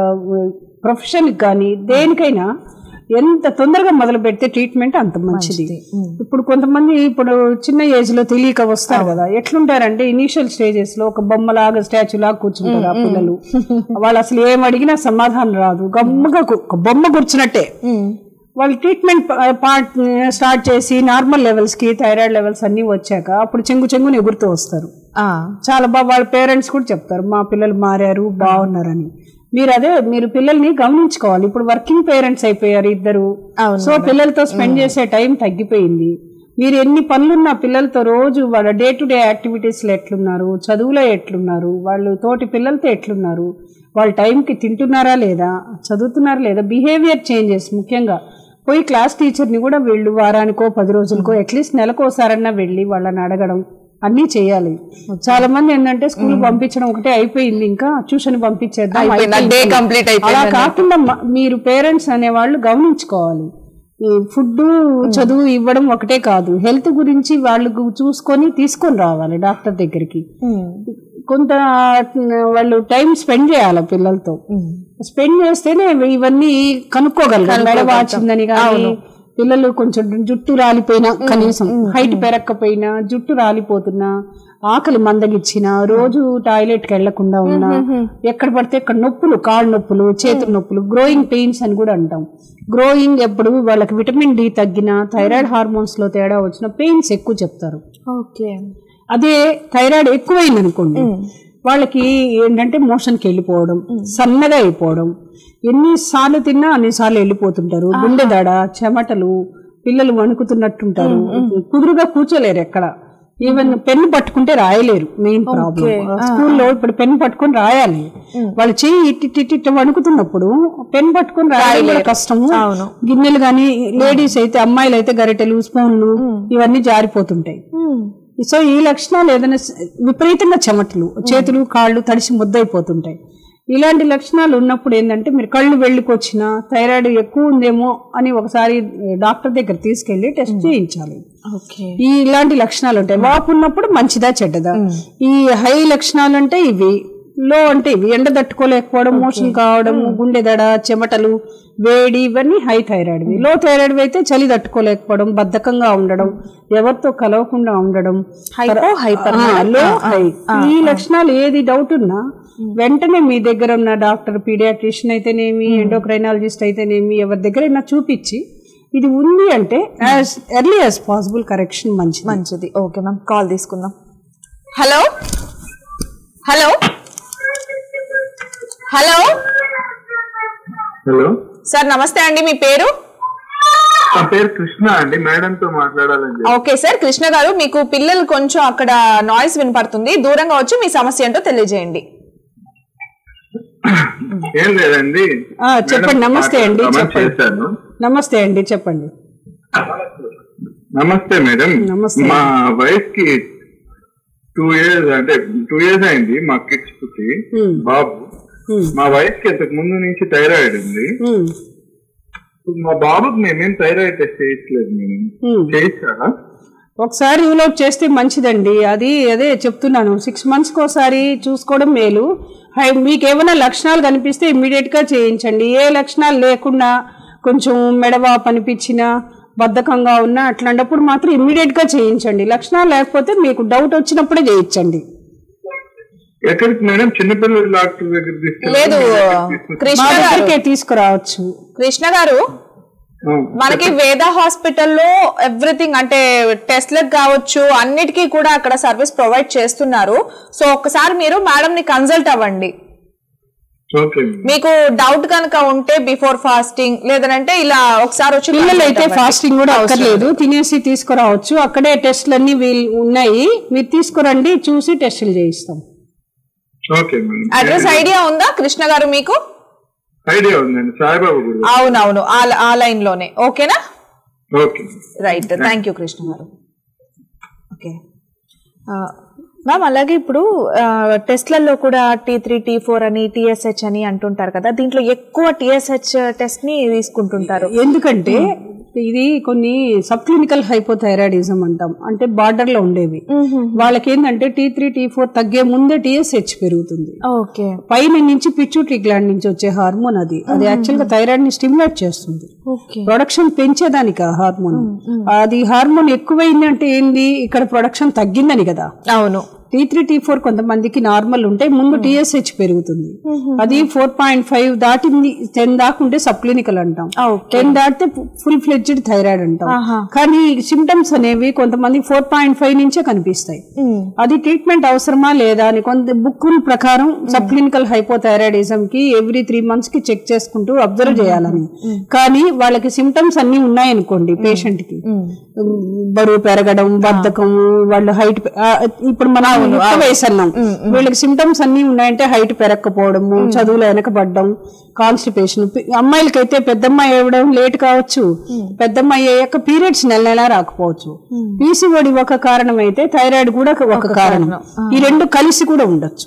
ప్రొఫెషన్ కానీ దేనికైనా ఎంత తొందరగా మొదలు పెడితే ట్రీట్మెంట్ అంత మంచిది ఇప్పుడు కొంతమంది ఇప్పుడు చిన్న ఏజ్ లో తెలియక వస్తారు కదా ఎట్లుంటారంటే ఇనీషియల్ స్టేజెస్ లో ఒక బొమ్మలాగా స్టాచ్యూ లాగా కూర్చుంటారు ఆ పిల్లలు వాళ్ళు అసలు ఏం అడిగినా సమాధానం రాదు గమ్మగా కు- ఒక బొమ్మ కూర్చున్నట్టే వాళ్ళు ట్రీట్మెంట్ పార్ట్ స్టార్ట్ చేసి నార్మల్ లెవెల్స్ కి థైరాయిడ్ లెవెల్స్ అన్ని వచ్చాక అప్పుడు చెంగు చెంగుని ఎగురుతూ వస్తారు చాలా బాగా వాళ్ళ పేరెంట్స్ కూడా చెప్తారు మా పిల్లలు మారారు బాగున్నారని మీరు అదే మీరు పిల్లల్ని గమనించుకోవాలి ఇప్పుడు వర్కింగ్ పేరెంట్స్ అయిపోయారు ఇద్దరు అవును సో పిల్లలతో స్పెండ్ చేసే టైం తగ్గిపోయింది మీరు ఎన్ని పనులున్నా పిల్లలతో రోజు వాళ్ళ డే టు డే యాక్టివిటీస్లో ఎట్లున్నారు చదువులో ఎట్లున్నారు వాళ్ళు తోటి పిల్లలతో ఎట్లున్నారు వాళ్ళ టైంకి తింటున్నారా లేదా చదువుతున్నారా లేదా బిహేవియర్ చేంజెస్ ముఖ్యంగా పోయి క్లాస్ టీచర్ని కూడా వీళ్ళు వారానికో పది రోజులకో అట్లీస్ట్ నెలకోసారన్నా వెళ్ళి వాళ్ళని అడగడం అన్నీ చేయాలి చాలా మంది ఏంటంటే స్కూల్ పంపించడం ఒకటే అయిపోయింది ఇంకా ట్యూషన్ పంపించేద్దాం అయిపోయింది. ఆ day అయిపోయింది. complete అయిపోయింది అలా కాకుండా మ- మీరు పేరెంట్స్ అనేవాళ్ళు గమనించుకోవాలి ఈ ఫుడ్ చదువు ఇవ్వడం ఒకటే కాదు హెల్త్ గురించి వాళ్ళు గు- చూసుకొని తీసుకొని రావాలి డాక్టర్ దగ్గరికి కొంత వాళ్ళు టైం స్పెండ్ చేయాలి పిల్లలతో స్పెండ్ చేస్తేనే ఇవన్నీ కనుక్కోగలరు మెడ వాచిందని కానీ పిల్లలు కొంచెం జుట్టు రాలిపోయినా కనీసం హైట్ పెరక్కపోయినా జుట్టు రాలిపోతున్నా ఆకలి మందగిచ్చినా రోజు టాయిలెట్కి వెళ్లకుండా ఉన్నా ఎక్కడ పడితే ఎక్కడ నొప్పులు కాళ్ళ నొప్పులు చేతుల నొప్పులు గ్రోయింగ్ పెయిన్స్ అని కూడా అంటాం గ్రోయింగ్ ఎప్పుడు వాళ్ళకి విటమిన్ డి తగ్గినా థైరాయిడ్ హార్మోన్స్ లో తేడా వచ్చిన పెయిన్స్ ఎక్కువ చెప్తారు ఓకే అదే థైరాయిడ్ ఎక్కువైంది అనుకోండి వాళ్ళకి ఏంటంటే మోషన్కి వెళ్ళిపోవడం సన్నగా అయిపోవడం ఎన్నిసార్లు తిన్నా అన్నిసార్లు వెళ్ళిపోతుంటారు గుండె దడ చెమటలు పిల్లలు వణుకుతున్నట్టుంటారు కుదురుగా కూర్చోలేరు ఎక్కడ ఈవెన్ పెన్ను పట్టుకుంటే రాయలేరు మెయిన్ ప్రాబ్లం స్కూల్లో ఇప్పుడు పెన్ పట్టుకొని రాయాలి వాళ్ళు చెయ్యి ఇట్టి ఇట్టి ఇట్టి వణుకుతున్నప్పుడు పెన్ పట్టుకొని రాయడం కూడా కష్టము అవును. గిన్నెలు కానీ లేడీస్ అయితే అమ్మాయిలు అయితే గరిటెలు స్పూన్లు ఇవన్నీ జారిపోతుంటాయి సో ఈ లక్షణాలు ఏదైనా స- విపరీతంగా చెమటలు చేతులు కాళ్ళు తడిసి ముద్దయిపోతుంటాయి ఇలాంటి లక్షణాలు ఉన్నప్పుడు ఏంటంటే మీరు కళ్ళు వెళ్ళికొచ్చినా థైరాయిడ్ ఎక్కువ ఉందేమో అని ఒకసారి డాక్టర్ దగ్గర తీసుకెళ్లి టెస్ట్ చేయించాలి ఓకే ఈ ఇలాంటి లక్షణాలు ఉంటాయి వాపు ఉన్నప్పుడు మంచిదా చెడ్డదా ఈ హై లక్షణాలు అంటే ఇవి లో అంటే ఇవి ఎండ తట్టుకోలేకపోవడం మోషన్ కావడం గుండె దడ చెమటలు వేడి ఇవన్నీ హై థైరాయిడ్ లో థైరాయిడ్ అయితే చలి తట్టుకోలేకపోవడం బద్ధకంగా ఉండడం ఎవరితో కలవకుండా ఉండడం హైపో హైపర్ లో హై ఈ లక్షణాలు ఏది డౌట్ ఉన్నా వెంటనే మీ దగ్గర ఉన్న డాక్టర్ పీడియాట్రిషియన్ అయితేనేమి ఎండోక్రైనాలజిస్ట్ అయితేనేమి ఎవరి దగ్గరైనా చూపించి ఇది ఉంది అంటే as early as possible correction మంచిది మంచిది ఓకే మ్యామ్ కాల్ తీసుకుందాం hello hello hello hello sir నమస్తే అండి మీ పేరు నా పేరు కృష్ణ అండి మేడం తో మాట్లాడాలని చెప్పి ఓకే సార్ కృష్ణ గారు మీకు పిల్లలు కొంచెం అక్కడ నాయిస్ వినపడుతుంది దూరంగా వచ్చి మీ సమస్య ఏంటో తెలియజేయండి ఏం లేదండి ఆ, చెప్పండి. మేడం నమస్తే అండి, కామెంట్ చెప్పండి. చేశాను నమస్తే అండి చెప్పండి నమస్తే మేడం నమస్తే. మా వైఫ్ కి టూ ఇయర్స్ అంటే టూ ఇయర్స్ అయింది మా కిడ్స్ పుట్టి Hmm. బాబు Hmm. మా వైఫ్ కి ఇంతకు ముందు నుంచి థైరాయిడ్ ఉంది ఉమ్, మా బాబుకి మేమేం థైరాయిడ్ టెస్ట్ చేయట్లేదు మేము ఉమ్. చేయించాలా ఒకసారి యూలోట్ చేస్తే మంచిదండి అది అదే చెప్తున్నాను సిక్స్ మంత్స్కి ఒకసారి చూసుకోవడం మేలు హై మీకు ఏమైనా లక్షణాలు కనిపిస్తే ఇమ్మీడియట్ గా చేయించండి ఏ లక్షణాలు లేకుండా కొంచెం మెడవాపు అనిపించినా బద్ధకంగా ఉన్నా అట్లాంటప్పుడు మాత్రం ఇమ్మీడియట్ గా చేయించండి లక్షణాలు లేకపోతే మీకు డౌట్ వచ్చినప్పుడే చేయించండి ఎక్కడికి మేడం చిన్నపిల్లల డాక్టర్ దగ్గర తీసుకెళ్ళి లేదు తీసుకొచ్చి- కృష్ణ మా గారు దగ్గరికే తీసుకురావచ్చు కృష్ణ గారు ఆ, మనకి వేద హాస్పిటల్లో ఎవ్రీథింగ్ అంటే టెస్ట్లకు కావచ్చు అన్నిటికీ కూడా అక్కడ సర్వీస్ ప్రొవైడ్ చేస్తున్నారు సో ఒకసారి మీరు మేడం ని కన్సల్ట్ అవ్వండి ఓకే మేడం. మీకు డౌట్ కనుక ఉంటే బిఫోర్ ఫాస్టింగ్ లేదంటే ఇలా ఒకసారి వచ్చి పిల్లలు consult అయితే అవ్వండి. ఫాస్టింగ్ కూడా అక్కర్లేదు తినేసి తీసుకురావచ్చు అక్కడే టెస్టులు అన్ని వీళ్ళు ఉన్నాయి మీరు తీసుకురండి చూసి టెస్టులు చేయిస్తాం ఓకే మేడం అడ్రస్ ఐడియా ఉందా కృష్ణ గారు మీకు ఐడియా ఉందండి సాయిబాబా గుడి అవునవును ఆ- ఆ లైన్ లోనే ఓకేనా okay right thank you Krishna గారు ఓకే మ్యామ్ అలాగే ఇప్పుడు ఆ, టెస్ట్లలో కూడా టీ త్రీ టీ ఫోర్ అని టీఎస్హెచ్ అని అంటుంటారు కదా దీంట్లో ఎక్కువ టీఎస్హెచ్ టెస్ట్ ని తీసుకుంటుంటారు ఎందుకంటే ఇది కొన్ని సబ్ క్లినికల్ హైపోథైరాయిడిజం అంటాం అంటే బార్డర్ లో ఉండేవి వాళ్ళకి ఏంటంటే టీ త్రీ టీ ఫోర్ తగ్గే ముందే టీఎస్హెచ్ పెరుగుతుంది ఓకే పైన నుంచి పిచ్యూటరీ గ్లాండ్ నుంచి వచ్చే హార్మోన్ అది అది యాక్చువల్ గా థైరాయిడ్ ని స్టిమ్యులేట్ చేస్తుంది ఓకే ప్రొడక్షన్ పెంచేదానికి ఆ హార్మోన్ అది హార్మోన్ ఎక్కువైందంటే ఏంది ఇక్కడ ప్రొడక్షన్ తగ్గిందని కదా అవును టీ త్రీ టీ ఫోర్ కొంతమందికి నార్మల్ ఉంటే ముందు టీఎస్హెచ్ పెరుగుతుంది అది ఫోర్ పాయింట్ ఫైవ్ దాటింది టెన్ దాకుంటే సబ్ క్లినికల్ అంటాం ఓకే టెన్ దాటితే ఫుల్ ఫ్లెడ్జ్డ్ థైరాయిడ్ అంటాం ఆహా. కానీ సిమ్టమ్స్ అనేవి కొంతమంది ఫోర్ పాయింట్ ఫైవ్ నుంచే కనిపిస్తాయి అది ట్రీట్మెంట్ అవసరమా లేదా అని కొంత బుక్ ప్రకారం సబ్ క్లినికల్ హైపోథైరాయిడిజం కి ఎవ్రీ త్రీ మంత్స్ కి చెక్ చేసుకుంటూ అబ్జర్వ్ చేయాలని కానీ వాళ్ళకి సిమ్టమ్స్ అన్ని ఉన్నాయనుకోండి పేషెంట్ కి బరువు పెరగడం బద్ధకం వాళ్ళు హైట్ ఇప్పుడు మనం యుక్త వయసు అన్నాం వీళ్ళకి సిమ్టమ్స్ అన్ని ఉన్నాయంటే హైట్ పెరగకపోవడము చదువులో వెనకబడ్డం కాన్స్టిపేషన్ అమ్మాయిలకైతే పెద్దమ్మాయి అవ్వడం లేట్ కావచ్చు పెద్దమ్మాయి అయ్యాక పీరియడ్స్ నెల నెలా రాకపోవచ్చు పీసీఓడి ఒక కారణం అయితే థైరాయిడ్ కూడా ఒక కారణం ఈ రెండు కలిసి కూడా ఉండొచ్చు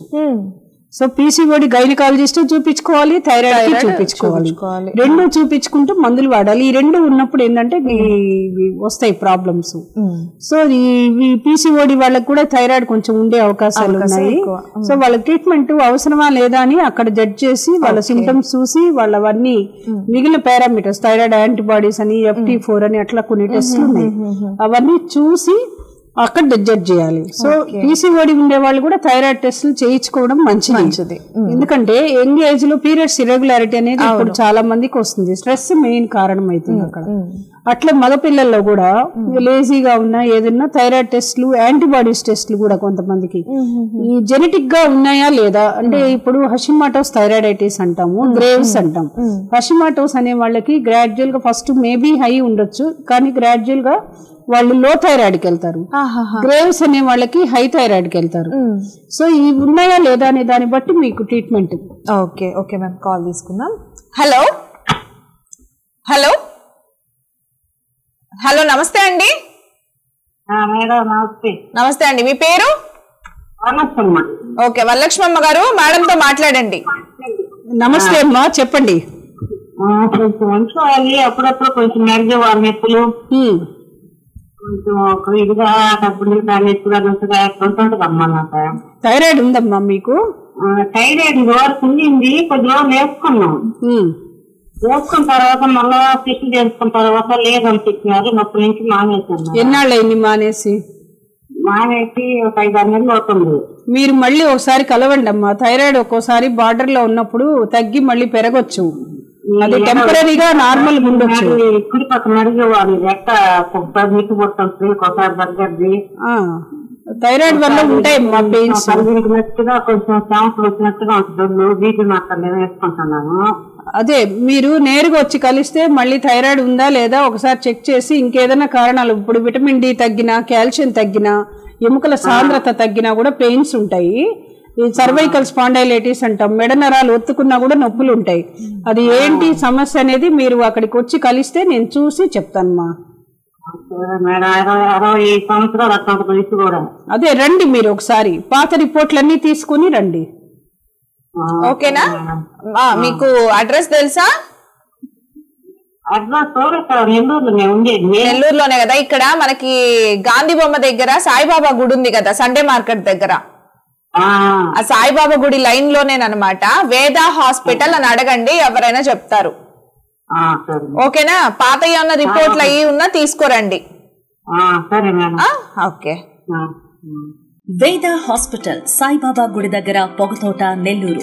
సో పీసీఓడి గైనకాలజిస్ట్ చూపించుకోవాలి థైరాయిడ్ కి చూపించుకోవాలి చూపించుకోవాలి. రెండు చూపించుకుంటూ మందులు వాడాలి ఈ రెండు ఉన్నప్పుడు ఏంటంటే ఈ- ఇవి వస్తాయి ప్రాబ్లమ్స్ సో ఈ పీసీఓడి వాళ్ళకి కూడా థైరాయిడ్ కొంచెం ఉండే అవకాశాలు ఉన్నాయి ఎక్కువ. సో వాళ్ళ ట్రీట్మెంట్ అవసరమా లేదా అని అక్కడ జడ్జ్ చేసి వాళ్ళ సిమ్టమ్స్ చూసి వాళ్ళవన్నీ మిగిలిన పారామీటర్స్ థైరాయిడ్ యాంటీబాడీస్ అని ఎఫ్టీ ఫోర్ అని అట్లా కొన్ని టెస్ట్లు ఉన్నాయి అవన్నీ చూసి అక్కడ జడ్జ్ చేయాలి సో పీసీఓడి ఉండే వాళ్ళు కూడా థైరాయిడ్ టెస్టులు చేయించుకోవడం మంచిది మంచిది. ఎందుకంటే యంగ్ ఏజ్ లో పీరియడ్స్ ఇరెగ్యులారిటీ అనేది ఇప్పుడు చాలా మందికి వస్తుంది స్ట్రెస్ మెయిన్ కారణం అవుతుంది అక్కడ అట్లా మగపిల్లల్లో కూడా లేజీగా ఉన్నా ఏదన్నా థైరాయిడ్ టెస్ట్లు యాంటీబాడీస్ టెస్ట్లు కూడా కొంతమందికి ఈ జెనెటిక్ గా ఉన్నాయా లేదా అంటే ఇప్పుడు హషిమాటోస్ థైరాయిడైటిస్ అంటాము గ్రేవ్స్ అంటాం హషిమాటోస్ అనే వాళ్ళకి గ్రాడ్యువల్ గా ఫస్ట్ మేబీ హై ఉండొచ్చు కానీ గ్రాడ్యువల్ గా వాళ్ళు లో థైరాయిడ్కి వెళ్తారు గ్రేవ్స్ అనే వాళ్ళకి హై థైరాయిడ్కి వెళ్తారు సో ఇవి ఉన్నాయా లేదా అనే దాన్ని బట్టి మీకు treatment okay okay ma'am call తీసుకుందాం హలో హలో హలో నమస్తే అండి మేడం నమస్తే నమస్తే అండి మీ పేరు నమస్తమ్మా ఓకే వరలక్ష్మమ్మ గారు మేడంతో మాట్లాడండి నమస్తే అమ్మా చెప్పండి కొంచెం ఉంచుకోవాలి అప్పుడప్పుడు కొంచెం మెరుగు వాళ్ళ నొప్పులు హ్మ్. కొంచెం ఒక ఇదిగా డబ్బులు కానీ ఎత్తుగా నొప్పుగా ఉంటుంటదమ్మా నాకు థైరాయిడ్ ఉందమ్మా మీకు థైరాయిడ్ వరకు ఉండింది కొద్ది రోజులు వేసుకున్నాం ఉమ్. వేసుకున్న తర్వాత మళ్ళా టెస్ట్ చేసుకున్న తర్వాత లేదనిపించినారు అప్పటి నుంచి మానేసాను ఎన్నాళ్ళయింది మానేసి మానేసి ఒక ఐదు ఆరు నెలలు అవుతుంది మీరు మళ్ళీ ఒకసారి కలవండి అమ్మా థైరాయిడ్ ఒక్కోసారి బార్డర్ లో ఉన్నప్పుడు తగ్గి మళ్ళీ పెరగొచ్చు అది టెంపరీగా నార్మల్ ఉండొచ్చు మరి కుడి పక్కన అడిగేవారు రెక్క ఒకసారి నీటి పుడుతుంది ఒకసారి దగ్గరది ఆ, థైరాయిడ్ వల్ల ఉంటాయి మా పెయిన్స్ పరిగెట్టినట్టుగా కొంచెం శాంపుల్ వచ్చినట్టుగా ఉంటుంది బీపీ మాత్రం వేసుకుంటున్నాను అదే మీరు నేరుగా వచ్చి కలిస్తే మళ్ళీ థైరాయిడ్ ఉందా లేదా ఒకసారి చెక్ చేసి ఇంకేదైనా కారణాలు ఇప్పుడు విటమిన్ డి తగ్గినా కాల్షియం తగ్గినా ఎముకల సాంద్రత తగ్గినా కూడా పెయిన్స్ ఉంటాయి ఈ సర్వైకల్ స్పాండైలైటిస్ అంటాం మెడ నరాలు ఒత్తుకున్నా కూడా నొప్పులు ఉంటాయి అది ఏంటి సమస్య అనేది మీరు అక్కడికి వచ్చి కలిస్తే నేను చూసి చెప్తానమ్మా సరే మేడం అరవై అరవై సంవత్సరాలు అట్లా వయసు కూడా అదే రండి మీరు ఒకసారి పాత రిపోర్ట్లన్నీ తీసుకుని రండి ఓకేనా ఆ, మీకు అడ్రస్ తెలుసా అడ్వాన్స్ ఇక్కడ నెల్లూరులో నేను ఉండేది నెల్లూరులోనే కదా ఇక్కడ మనకి గాంధీ బొమ్మ దగ్గర సాయిబాబా గుడి ఉంది కదా సండే మార్కెట్ దగ్గర ఆ, ఆ సాయిబాబా గుడి లైన్ లోనేనమాట వేద హాస్పిటల్ అని అడగండి ఎవరైనా చెప్తారు ఆ, సరే ఓకేనా పాత ఏమన్నా రిపోర్ట్లు అయ్యి ఉన్నా తీసుకోరండి ఆ, సరే మేడం ఆ, ఓకే ఆ, ఉమ్. వేద హాస్పిటల్ సాయిబాబా గుడి దగ్గర పొగతోట నెల్లూరు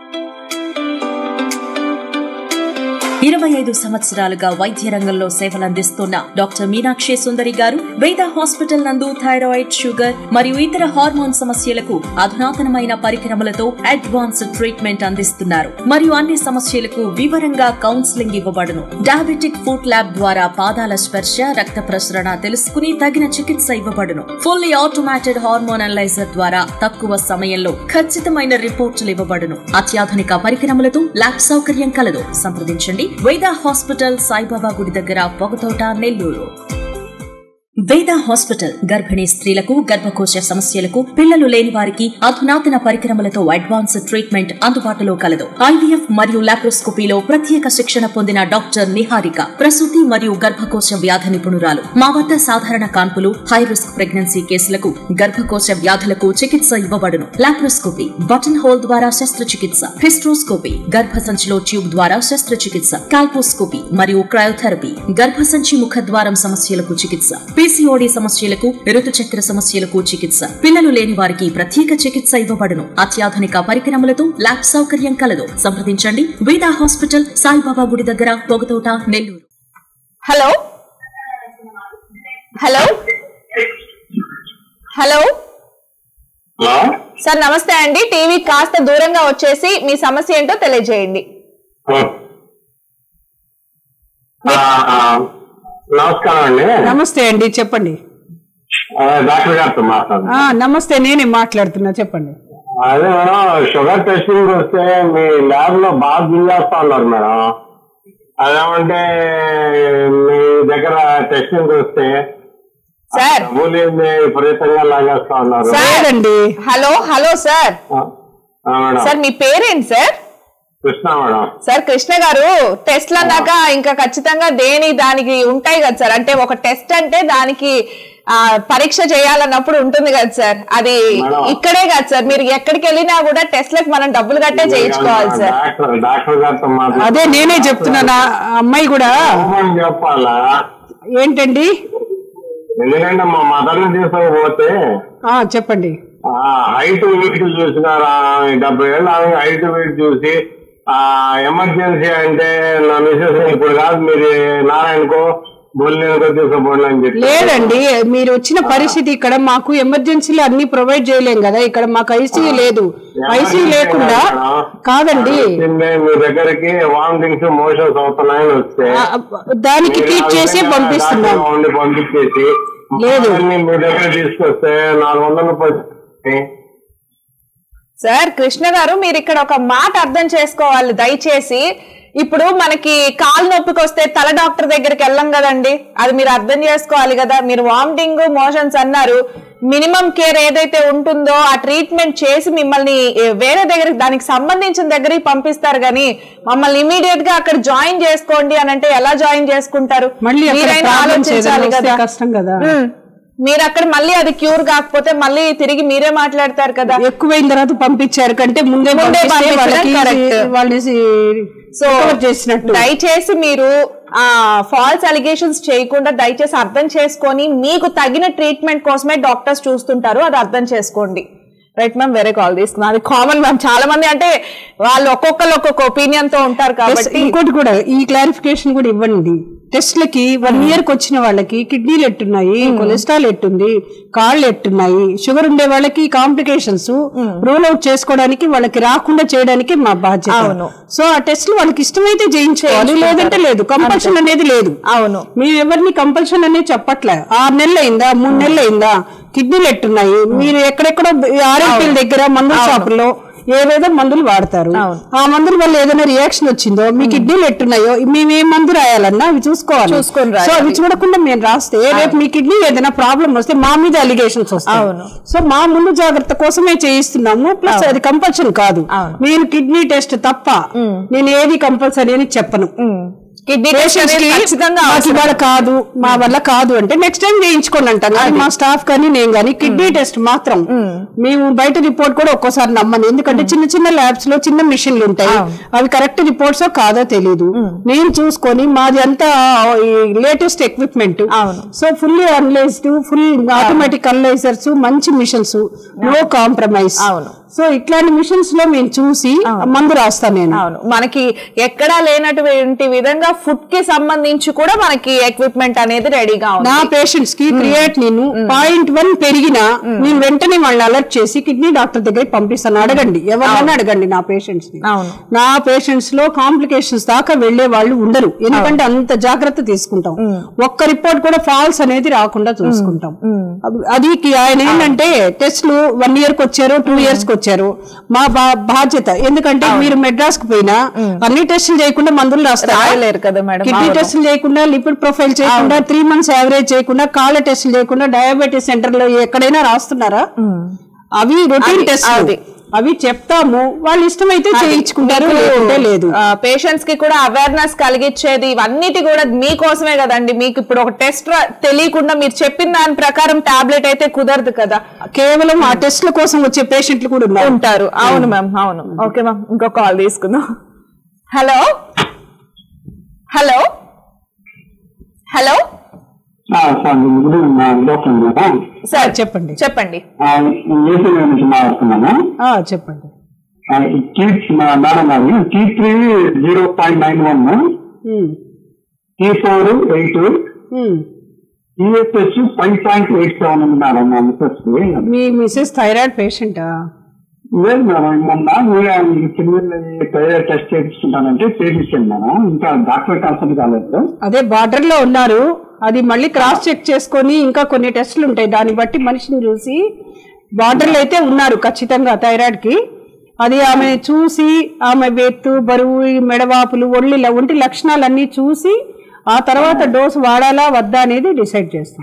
ఇరవై ఐదు సంవత్సరాలుగా వైద్య రంగంలో సేవలందిస్తున్న డాక్టర్ మీనాక్షి సుందరి గారు వేద హాస్పిటల్ నందు థైరాయిడ్ షుగర్ మరియు ఇతర హార్మోన్ సమస్యలకు అధునాతనమైన పరికరములతో అడ్వాన్స్డ్ ట్రీట్మెంట్ అందిస్తున్నారు మరియు అన్ని సమస్యలకు వివరంగా కౌన్సిలింగ్ ఇవ్వబడును డయాబెటిక్ ఫుడ్ ల్యాబ్ ద్వారా పాదాల స్పర్శ రక్త ప్రసరణ తెలుసుకుని తగిన చికిత్స ఇవ్వబడును ఫుల్లీ ఆటోమేటెడ్ హార్మోన్ అనలైజర్ ద్వారా తక్కువ సమయంలో ఖచ్చితమైన రిపోర్టులు ఇవ్వబడును అత్యాధునిక పరికరములతో ల్యాబ్ సౌకర్యం కలదు సంప్రదించండి వేద హాస్పిటల్ సాయిబాబా గుడి దగ్గర పొగతోట నెల్లూరు వేద హాస్పిటల్ గర్భిణీ స్త్రీలకు గర్భకోశ సమస్యలకు పిల్లలు లేని వారికి అధునాతన పరికరములతో అడ్వాన్స్ ట్రీట్మెంట్ అందుబాటులో కలదు ఐవీఎఫ్ మరియు లాప్రోస్కోపీలో ప్రత్యేక శిక్షణ పొందిన డాక్టర్ నిహారిక ప్రసూతి మరియు గర్భకోశ వ్యాధి నిపుణురాలు మా వద్ద సాధారణ కాన్పులు హై రిస్క్ ప్రెగ్నెన్సీ కేసులకు గర్భకోశ వ్యాధులకు చికిత్స ఇవ్వబడును లాప్రోస్కోపీ బటన్ హోల్ ద్వారా శస్త్రచికిత్స హిస్ట్రోస్కోపీ గర్భసంచిలో ట్యూబ్ ద్వారా శస్త్రచికిత్స కాల్పోస్కోపీ మరియు క్రయోథెరపీ గర్భసంచి ముఖద్వారం సమస్యలకు చికిత్స పీసీఓడి సమస్యలకు ఋతుచక్ర సమస్యలకు చికిత్స పిల్లలు లేని వారికి ప్రత్యేక చికిత్స ఇవ్వబడును అత్యాధునిక పరికరములతో ల్యాబ్ సౌకర్యం కలదు సంప్రదించండి వేదా హాస్పిటల్ సాయిబాబా గుడి దగ్గర Pogathota Nellore hello hello hello hello sir నమస్తే అండి టీవీ కాస్త దూరంగా వచ్చేసి మీ సమస్య ఏంటో తెలియజేయండి ఆ, నమస్కారం అండి నమస్తే అండి చెప్పండి ఆ, డాక్టర్ గారితో మాట్లాడు ఆ నమస్తే నేనే మాట్లాడుతున్నా చెప్పండి అదే మేడం షుగర్ టెస్టింగ్ వస్తే మీ ల్యాబ్ లో బాగా బిల్ చేస్తా ఉన్నారు మేడం అదేమంటే మీ దగ్గర టెస్టింగ్ వస్తే సార్ డబ్బులు ఏంది విపరీతంగా లాగేస్తా ఉన్నారు సార్ లేదండి హలో హలో సార్ ఆ, ఆ, మేడం సార్ మీ పేరేంటి sir Krishna madam sir Krishna గారు టెస్ట్లు అన్నాక ఇంకా ఖచ్చితంగా దేని దానికి ఉంటాయి కదా సార్ అంటే ఒక టెస్ట్ అంటే దానికి ఆ, పరీక్ష చేయాలన్నప్పుడు ఉంటుంది కదా సార్ అది మేడం. ఇక్కడే కదా సార్ మీరు ఎక్కడికి వెళ్ళినా కూడా టెస్ట్లకు మనం డబ్బులు కట్టే చేయించుకోవాలి సార్ డాక్టర్ డాక్టర్ గారితో మాట్లాడు అదే నేనే చెప్తున్నాను ఆ అమ్మాయి కూడా అవునని చెప్పాలా ఏంటండి ఎందుకంటే మా మదర్ని తీసుకుపోతే ఆ చెప్పండి హైట్ వెయిట్ చూసినారా డెబ్బై ఏళ్ళు ఆమె హైట్ వెయిట్ చూసి ఆ ఎమర్జెన్సీ అంటే నా మిసెస్ ఇప్పుడు కాదు మీరు నారాయణకో బొల్లేనుకో తీసుకుపోండి అని చెప్పి లేదండి మీరు వచ్చిన పరిస్థితి ఇక్కడ మాకు ఎమర్జెన్సీలో అన్ని ప్రొవైడ్ చేయలేం కదా ఇక్కడ మాకు ఐసీయూ లేదు ఐసీయూ లేకుండా కాదండి వచ్చిందే మీ దగ్గరికి వామిటింగ్స్ మోషన్స్ అవుతున్నాయని వస్తే ఆ, దానికి ట్రీట్ చేసి పంపిస్తున్నాం డాక్టర్ ఉండి పంపించేసి లేదు. మమ్మల్ని మీ దగ్గర తీసుకొస్తే నాలుగు వందల రూపాయలు సార్ కృష్ణ గారు మీరు ఇక్కడ ఒక మాట అర్థం చేసుకోవాలి దయచేసి ఇప్పుడు మనకి కాలు నొప్పికి వస్తే తల డాక్టర్ దగ్గరికి వెళ్ళం కదండి అది మీరు అర్థం చేసుకోవాలి కదా మీరు వామిటింగ్ మోషన్స్ అన్నారు మినిమం కేర్ ఏదైతే ఉంటుందో ఆ ట్రీట్మెంట్ చేసి మిమ్మల్ని ఏ, వేరే దగ్గరికి దానికి సంబంధించిన దగ్గరికి పంపిస్తారు కానీ మమ్మల్ని ఇమీడియట్ గా అక్కడ జాయిన్ చేసుకోండి అని అంటే ఎలా జాయిన్ చేసుకుంటారు మళ్ళీ అక్కడ మీరైనా problems ఏదైనా ఆలోచించాలి వస్తే కదా కష్టం కదా ఉమ్. మీరు అక్కడ మళ్ళీ అది క్యూర్ కాకపోతే మళ్ళీ తిరిగి మీరే మాట్లాడతారు కదా ఎక్కువైన తర్వాత పంపించారు కంటే ముందే ముందే పంపిస్తే పంపించడం వాళ్ళకి correct. వాళ్ళని సో recover చేసినట్టు దయచేసి మీరు ఆ ఫాల్స్ అలిగేషన్స్ చేయకుండా దయచేసి అర్థం చేసుకొని మీకు తగిన ట్రీట్మెంట్ కోసమే డాక్టర్స్ చూస్తుంటారు అది అర్థం చేసుకోండి రైట్ మ్యామ్ వేరే కాల్ తీసుకున్నాం అది కామన్ మ్యామ్ చాలా మంది అంటే వాళ్ళు ఒక్కొక్కరు ఒక్కొక్క ఒపీనియన్ తో ఉంటారు Yes, కాబట్టి ఇంకోటి కూడా ఈ క్లారిఫికేషన్ కూడా ఇవ్వండి టెస్ట్లకి వన్ ఇయర్ కి వచ్చిన వాళ్ళకి కిడ్నీలు ఎట్టున్నాయి కొలెస్ట్రాల్ ఎట్టుంది కాళ్ళు ఎట్టున్నాయి షుగర్ ఉండే వాళ్ళకి కాంప్లికేషన్స్ రూల్ అవుట్ చేసుకోవడానికి వాళ్ళకి రాకుండా చేయడానికి మా బాధ్యత అవును. సో ఆ టెస్ట్లు వాళ్ళకి ఇష్టమైతే చేయించుకోవాలి లేదంటే లేదు కంపల్షన్ అనేది లేదు అవును మేము ఎవరిని కంపల్షన్ అనేది చెప్పట్లే ఆరు నెలలు అయిందా మూడు నెలలు అయిందా కిడ్నీలు ఎట్టున్నాయి మీరు ఎక్కడెక్కడో ఆరోగ్యాల దగ్గర మందుల షాపుల్లో ఏవేదో మందులు వాడతారు అవును. ఆ మందుల వల్ల ఏదైనా రియాక్షన్ వచ్చిందో మీ కిడ్నీలు ఎట్టున్నాయో మేము ఏ మందు రాయాలన్నా అవి చూసుకోవాలి చూసుకొని సో రాయాలి. అవి చూడకుండా మేము రాస్తే రేపు మీ కిడ్నీ ఏదైనా ప్రాబ్లం వస్తే మా మీద అలిగేషన్స్ వస్తాయి అవును. సో మా ముందు జాగ్రత్త కోసమే చేయిస్తున్నాము ప్లస్ అది కంపల్షన్ కాదు అవును. నేను కిడ్నీ టెస్ట్ తప్ప నేను ఏది కంపల్సరీ అని చెప్పను కిడ్నీ Patients కి ఖచ్చితంగా మాకు అవసరం. ఇవాళ కాదు మా వల్ల కాదు అంటే నెక్స్ట్ టైం వేయించుకోండి అంటాను అది మా స్టాఫ్ కానీ నేను కానీ కిడ్నీ టెస్ట్ మాత్రం మేము బయట రిపోర్ట్ కూడా ఒక్కోసారి నమ్మను ఎందుకంటే చిన్న చిన్న ల్యాబ్స్ లో చిన్న మిషన్లు ఉంటాయి అవి కరెక్ట్ రిపోర్ట్స్ కాదో తెలియదు నేను చూసుకొని మాది అంతా లేటెస్ట్ ఎక్విప్మెంట్ అవును. So fully analysed full automatic analysers మంచి మిషన్స్ నో కాంప్రమైజ్ అవును. సో ఇట్లాంటి మిషన్స్ లో మేము చూసి మందు రాస్తాను నేను అవును మనకి ఎక్కడా లేనటువంటి విధంగా ఫుడ్ కి సంబంధించి కూడా మనకి ఎక్విప్మెంట్ అనేది రెడీగా ఉంది నా పేషెంట్స్ కి క్రియేట్ నేను పాయింట్ వన్ పెరిగినా నేను వెంటనే వాళ్ళని అలర్ట్ చేసి కిడ్నీ డాక్టర్ దగ్గరికి పంపిస్తాను అడగండి ఎవరైనా అడగండి నా పేషెంట్స్ ని అవును. నా పేషెంట్స్ లో కాంప్లికేషన్స్ దాకా వెళ్లే వాళ్ళు ఉండరు ఎందుకంటే అంత జాగ్రత్త తీసుకుంటాం ఒక్క రిపోర్ట్ కూడా ఫాల్స్ అనేది రాకుండా చూసుకుంటాం అబ్- అది కి ఆయన ఏంటంటే టెస్ట్లు వన్ ఇయర్ కి వచ్చారు టూ ఇయర్స్ కి వచ్చారు మా బా- బాధ్యత ఎందుకంటే మీరు మెడ్రాస్ కి పోయినా అన్ని టెస్టులు చేయకుండా మందులు రాస్తారు రాయలేరు కదా మేడం కిడ్నీ అవును. టెస్టులు చేయకుండా లిపిడ్ ప్రొఫైల్ చేయకుండా త్రీ మంత్స్ యావరేజ్ చేయకుండా కాళ్ళ టెస్టులు చేయకుండా డయాబెటీస్ సెంటర్ లో ఎక్కడైనా రాస్తున్నారా అవి రొటీన్ అది- టెస్ట్ అది. అవి చెప్తాము వాళ్ళు ఇష్టమైతే చేయించుకుంటారు లేకుంటే లేదు పేషెంట్స్ కి కూడా అవేర్నెస్ కలిగించేది ఇవన్నిటి కూడా మీకోసమే కదండి మీకు ఇప్పుడు ఒక టెస్ట్ తెలియకుండా మీరు చెప్పిన దాని ప్రకారం టాబ్లెట్ అయితే కుదరదు కదా కేవలం ఆ టెస్ట్ల కోసం వచ్చే పేషెంట్లు కూడా ఉన్నారు ఉంటారు అవును మ్యామ్ అవును ఓకే మ్యామ్ ఇంకో కాల్ తీసుకుందాం hello hello hello sir good evening doctor madam sir చెప్పండి చెప్పండి ఏసీ నుంచి మాట్లాడుతున్నాను ఆ, చెప్పండి టీ మేడం గారు T three zero point nine one ఉమ్, టీ ఫోర్ ఎయిట్ ఉమ్. ESS five point eight seven ఉంది మేడం మా మిస్సెస్ కి మీ మిసెస్ థైరాయిడ్ పేషెంటా లేదు మేడం మొన్న మీరు చిన్న థైరాయిడ్ టెస్ట్ చేయించుకుంటానంటే చేయించాను మేడం ఇంకా డాక్టర్ కన్సల్ట్ కాలేదు అదే బార్డర్ లో ఉన్నారు అది మళ్ళీ క్రాస్ చెక్ చేసుకొని ఇంకా కొన్ని టెస్టులు ఉంటాయి దాన్ని బట్టి మనిషిని చూసి బార్డర్ లో అయితే ఉన్నారు ఖచ్చితంగా థైరాయిడ్ కి అది ఆమె చూసి ఆమె వెత్తు బరువు ఈ మెడవాపులు ఒళ్ళు ఇలా ఒంటి లక్షణాలన్నీ చూసి ఆ తర్వాత డోసు వాడాలా వద్దా అనేది డిసైడ్ చేస్తాం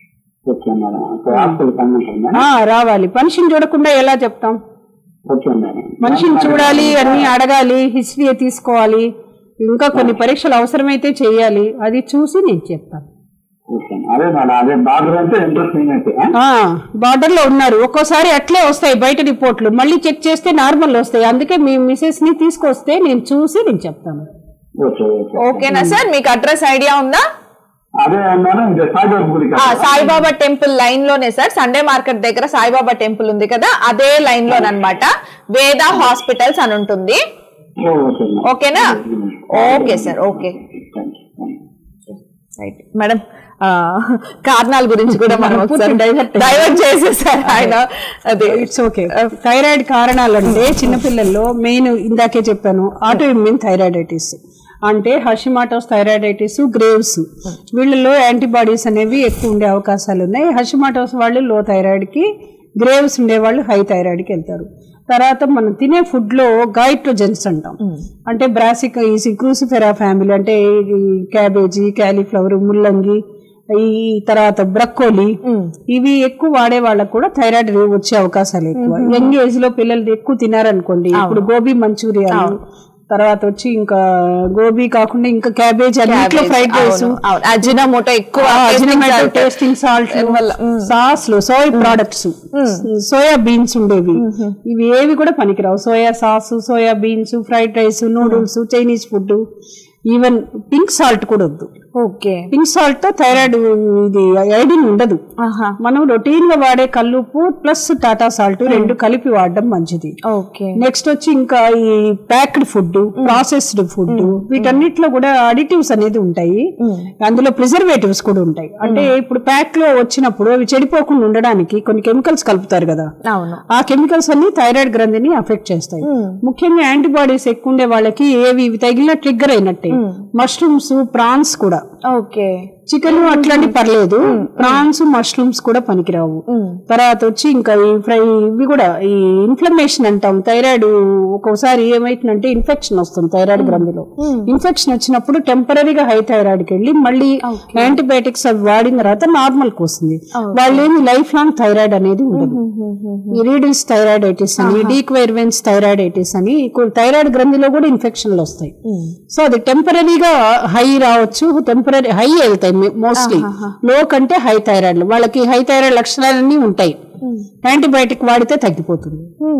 okay madam hospital consult madam ఆ రావాలి మనిషిని చూడకుండా ఎలా చెప్తాం ఓకే మేడం మనిషిని చూడాలి అన్ని అడగాలి హిస్టరీ తీసుకోవాలి ఇంకా కొన్ని పరీక్షలు అవసరమైతే చేయాలి అది చూసి నేను చెప్తాను ఓకే అదే మేడం అదే బార్డర్ అంటే ఇంట్రెస్ట్ అయితే బార్డర్ లో ఉన్నారు ఒక్కోసారి అట్లే వస్తాయి బయట రిపోర్ట్లు మళ్ళీ చెక్ చేస్తే నార్మల్ వస్తాయి అందుకే మీ మిసెస్ ని తీసుకొస్తే నేను చూసి నేను చెప్తాను ఓకే ఓకే ఓకేనా సార్ మీకు అడ్రస్ ఐడియా ఉందా అదే మేడం ఇది సాయిబాబా గుడి ఆ, సాయిబాబా టెంపుల్ లైన్ లోనే సార్ సండే మార్కెట్ దగ్గర సాయిబాబా టెంపుల్ ఉంది కదా అదే లైన్ లోనమాట వేద హాస్పిటల్స్ అని ఉంటుంది ఓకే మేడం ఓకేనా okay sir okay thank you right madam ఆ, కారణాల గురించి కూడా మనం ఒకసారి డైవర్ట్ చేసేసారు ఆయన అదే ఇట్స్ ఓకే థైరాయిడ్ కారణాలు అంటే చిన్నపిల్లల్లో మెయిన్ ఇందాకే చెప్పాను ఆటో ఇమ్యూన్ థైరాయిడైటిస్ అంటే హషిమాటోస్ థైరాయిడైటిస్ గ్రేవ్స్ వీళ్ళలో యాంటీబాడీస్ అనేవి ఎక్కువ ఉండే అవకాశాలు ఉన్నాయి హషిమాటోస్ వాళ్ళు లో థైరాయిడ్ కి గ్రేవ్స్ ఉండే వాళ్ళు హై థైరాయిడ్ కి వెళ్తారు తర్వాత మనం తినే ఫుడ్ లో గైట్రోజెన్స్ అంటాం అంటే బ్రాసిక్ ఈ క్రూసిఫెరా ఫ్యామిలీ అంటే ఈ క్యాబేజీ క్యాలీఫ్లవర్ ముల్లంగి ఈ తర్వాత బ్రక్కోలి ఇవి ఎక్కువ వాడే వాళ్ళకు కూడా థైరాయిడ్ వచ్చే అవకాశాలు ఎక్కువ యంగ్ ఏజ్ లో పిల్లలు ఎక్కువ తినారనుకోండి ఇప్పుడు గోబీ మంచూరియాలు తర్వాత వచ్చి ఇంకా గోబీ కాకుండా ఇంకా క్యాబేజ్ అన్నిట్లో ఫ్రైడ్ రైస్ అజినోమోటో ఎక్కువ టేస్టింగ్ సాల్ట్ వల్ల, మ్. సాస్లు సోయా ప్రొడక్ట్స్ సోయా బీన్స్ ఉండేవి ఇవి ఏవి కూడా పనికిరావు soya sauce soya beans fried rice noodles Chinese food even pink salt కూడా వద్దు ఓకే పింక్ సాల్ట్ తో థైరాయిడ్ ఇది ఐడిన్ ఉండదు ఆహా మనం రొటీన్ గా వాడే కల్లుపు ప్లస్ టాటా సాల్ట్ రెండు కలిపి వాడడం మంచిది ఓకే నెక్స్ట్ వచ్చి ఇంకా ఈ ప్యాక్డ్ ఫుడ్ ప్రాసెస్డ్ ఫుడ్ వీటన్నిటిలో కూడా అడిటివ్స్ అనేది ఉంటాయి అందులో ప్రిజర్వేటివ్స్ కూడా ఉంటాయి అంటే ఇప్పుడు ప్యాక్ లో వచ్చినప్పుడు అవి చెడిపోకుండా ఉండడానికి కొన్ని కెమికల్స్ కలుపుతారు కదా అవును ఆ కెమికల్స్ అన్ని థైరాయిడ్ గ్రంథిని అఫెక్ట్ చేస్తాయి ముఖ్యంగా యాంటీబాడీస్ ఎక్కువ ఉండే వాళ్ళకి ఏవి ఇవి తగిలిన ట్రిగ్గర్ అయినట్టే మష్రూమ్స్ ప్రాన్స్ కూడా ఓకే చికెన్ అట్లాంటి పర్లేదు ప్రాన్స్ మష్రూమ్స్ కూడా పనికిరావు తర్వాత వచ్చి ఇంకా ఈ ఫ్రై ఇవి కూడా ఈ ఇన్ఫ్లమేషన్ అంటాం థైరాయిడ్ ఒక్కోసారి ఏమైతుందంటే ఇన్ఫెక్షన్ వస్తుంది థైరాయిడ్ గ్రంథిలో ఇన్ఫెక్షన్ వచ్చినప్పుడు టెంపరీగా హై థైరాయిడ్ కి వెళ్ళి మళ్ళీ యాంటీబయాటిక్స్ అవి వాడిన తర్వాత నార్మల్ కి వస్తుంది వాళ్ళు ఏమి లైఫ్ లాంగ్ థైరాయిడ్ అనేది ఉండదు ఇరీడిస్ థైరాయిడైటిస్ అని డీక్వైర్వెన్స్ థైరాయిడైటిస్ అని థైరాయిడ్ గ్రంథిలో కూడా ఇన్ఫెక్షన్లు వస్తాయి సో అది టెంపరీగా హై రావచ్చు టెంపరీ హై వెళ్తాయి మోస్ట్లీ లో కంటే హై థైరాయిడ్ వాళ్ళకి హై థైరాయిడ్ లక్షణాలన్నీ ఉంటాయి యాంటీబయాటిక్ వాడితే తగ్గిపోతుంది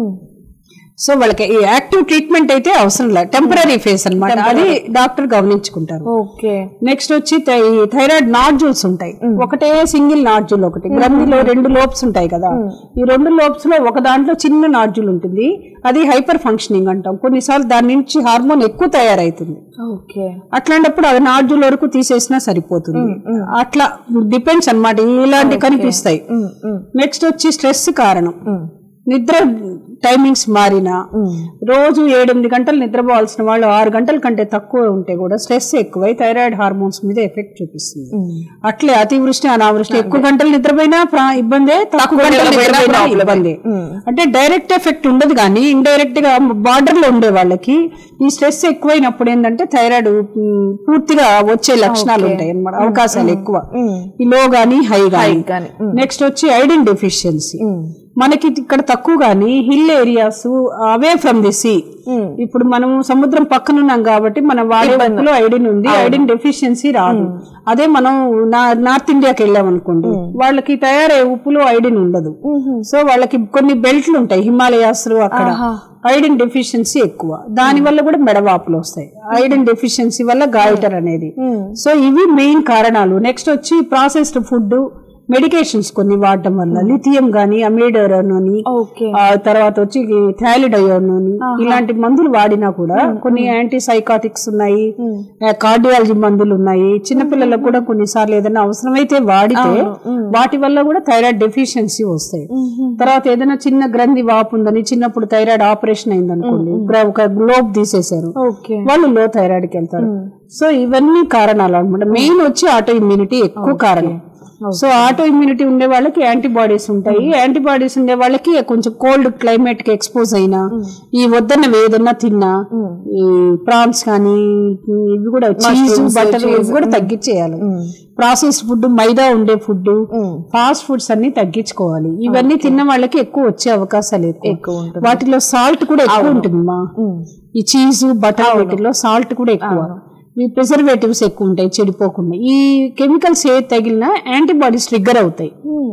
సో వాళ్ళకి ఈ యాక్టివ్ ట్రీట్మెంట్ అయితే అవసరం లేదు టెంపరీ ఫేస్ అన్నమాట అది డాక్టర్ గమనించుకుంటారు ఓకే నెక్స్ట్ వచ్చి థై- ఈ థైరాయిడ్ నాడ్జుల్స్ ఉంటాయి ఒకటే సింగిల్ నాడ్జుల్ ఒకటి గ్రంథిలో రెండు లోబ్స్ ఉంటాయి కదా ఈ రెండు లోబ్స్ లో ఒక దాంట్లో చిన్న నాడ్జుల్ ఉంటుంది అది హైపర్ ఫంక్షనింగ్ అంటాం కొన్నిసార్లు దాని నుంచి హార్మోన్ ఎక్కువ తయారైతుంది ఓకే అట్లాంటప్పుడు అది నాడ్జుల్ వరకు తీసేసినా సరిపోతుంది అట్లా డిపెండ్స్ అన్నమాట ఇలాంటి కనిపిస్తాయి నెక్స్ట్ వచ్చి స్ట్రెస్ కారణం నిద్ర టైమింగ్స్ మారినా రోజు ఏడెనిమిది గంటలు నిద్రపోవాల్సిన వాళ్ళు ఆరు గంటల కంటే తక్కువ ఉంటే కూడా స్ట్రెస్ ఎక్కువై థైరాయిడ్ హార్మోన్స్ మీద ఎఫెక్ట్ చూపిస్తుంది అట్లే అతివృష్టి అనావృష్టి ఎక్కువ గంటలు నిద్రపోయినా ప్రా- ఇబ్బందే తక్కువ గంటలు నిద్రపోయినా ఇబ్బంది అంటే డైరెక్ట్ ఎఫెక్ట్ ఉండదు కానీ ఇండైరెక్ట్ గా బార్డర్ లో ఉండే వాళ్ళకి ఈ స్ట్రెస్ ఎక్కువైనప్పుడు ఏంటంటే థైరాయిడ్ ఉమ్, పూర్తిగా వచ్చే లక్షణాలు ఉంటాయి అన్నమాట అవకాశాలు ఎక్కువ ఈ లో గానీ హై గానీ గానీ. నెక్స్ట్ వచ్చి ఐడిన్ డెఫిషియన్సీ మనకి ఇక్కడ తక్కువ గానీ హిల్ ఏరియాస్ అవే ఫ్రమ్ ది సీ ఇప్పుడు మనం సముద్రం పక్కన ఉన్నాం కాబట్టి మన వాడే ఉప్పులో ఐడిన్ ఉంది ఐడిన్ డెఫిషియన్సీ రాదు అదే మనం నా- నార్త్ ఇండియాకి వెళ్ళాం అనుకోండి వాళ్ళకి తయారయ్యే ఉప్పులో ఐడిన్ ఉండదు సో వాళ్ళకి కొన్ని బెల్ట్లు ఉంటాయి హిమాలయాస్ అక్కడ ఐడిన్ డెఫిషియన్సీ ఎక్కువ దాని వల్ల కూడా మెడవాపులు వస్తాయి ఐడిన్ డెఫిషియన్సీ వల్ల గాయటర్ అనేది సో ఇవి మెయిన్ కారణాలు నెక్స్ట్ వచ్చి ప్రాసెస్డ్ ఫుడ్ మెడికేషన్స్ కొన్ని వాడటం వల్ల లిథియం గానీ అమిడోరన్ అని ఓకే ఆ తర్వాత వచ్చి థాలిడయోన్ అని ఇలాంటి మందులు వాడినా కూడా కొన్ని యాంటీ సైకాటిక్స్ ఉన్నాయి కార్డియాలజీ మందులు ఉన్నాయి చిన్నపిల్లలకు కూడా కొన్నిసార్లు ఏదైనా అవసరమైతే వాడితే వాటి వల్ల కూడా థైరాయిడ్ డెఫిషియన్సీ వస్తాయి తర్వాత ఏదైనా చిన్న గ్రంథి వాపు ఉందని చిన్నప్పుడు థైరాయిడ్ ఆపరేషన్ అయింది అనుకోండి ఒక గ్లోబ్ తీసేశారు ఓకే వాళ్ళు లో థైరాయిడ్ కి వెళ్తారు సో ఇవన్నీ కారణాలు అనమాట మెయిన్ వచ్చి ఆటో ఇమ్యూనిటీ ఎక్కువ కారణం సో ఆటో ఇమ్యూనిటీ ఉండే వాళ్ళకి యాంటీబాడీస్ ఉంటాయి యాంటీబాడీస్ ఉండే వాళ్ళకి కొంచెం కోల్డ్ క్లైమేట్ కి ఎక్స్పోజ్ అయినా ఈ వద్దన్నవి ఏదన్నా తిన్నా ఈ ప్రాన్స్ కానీ ఇవి కూడా చీజ్ బటర్ ఇవి కూడా తగ్గించేయాలి ప్రాసెస్ ఫుడ్ మైదా ఉండే ఫుడ్ ఫాస్ట్ ఫుడ్స్ అన్ని తగ్గించుకోవాలి ఇవన్నీ తిన్న వాళ్ళకి ఎక్కువ వచ్చే అవకాశాలు ఎక్కువ వాటిలో సాల్ట్ కూడా ఎక్కువ ఉంటుంది మా ఈ చీజ్ బటర్ వీటిలో సాల్ట్ కూడా ఎక్కువ ఈ ప్రిజర్వేటివ్స్ ఎక్కువ ఉంటాయి చెడిపోకుండా ఈ కెమికల్స్ ఏ తగిలినా యాంటీబాడీస్ ట్రిగ్గర్ అవుతాయి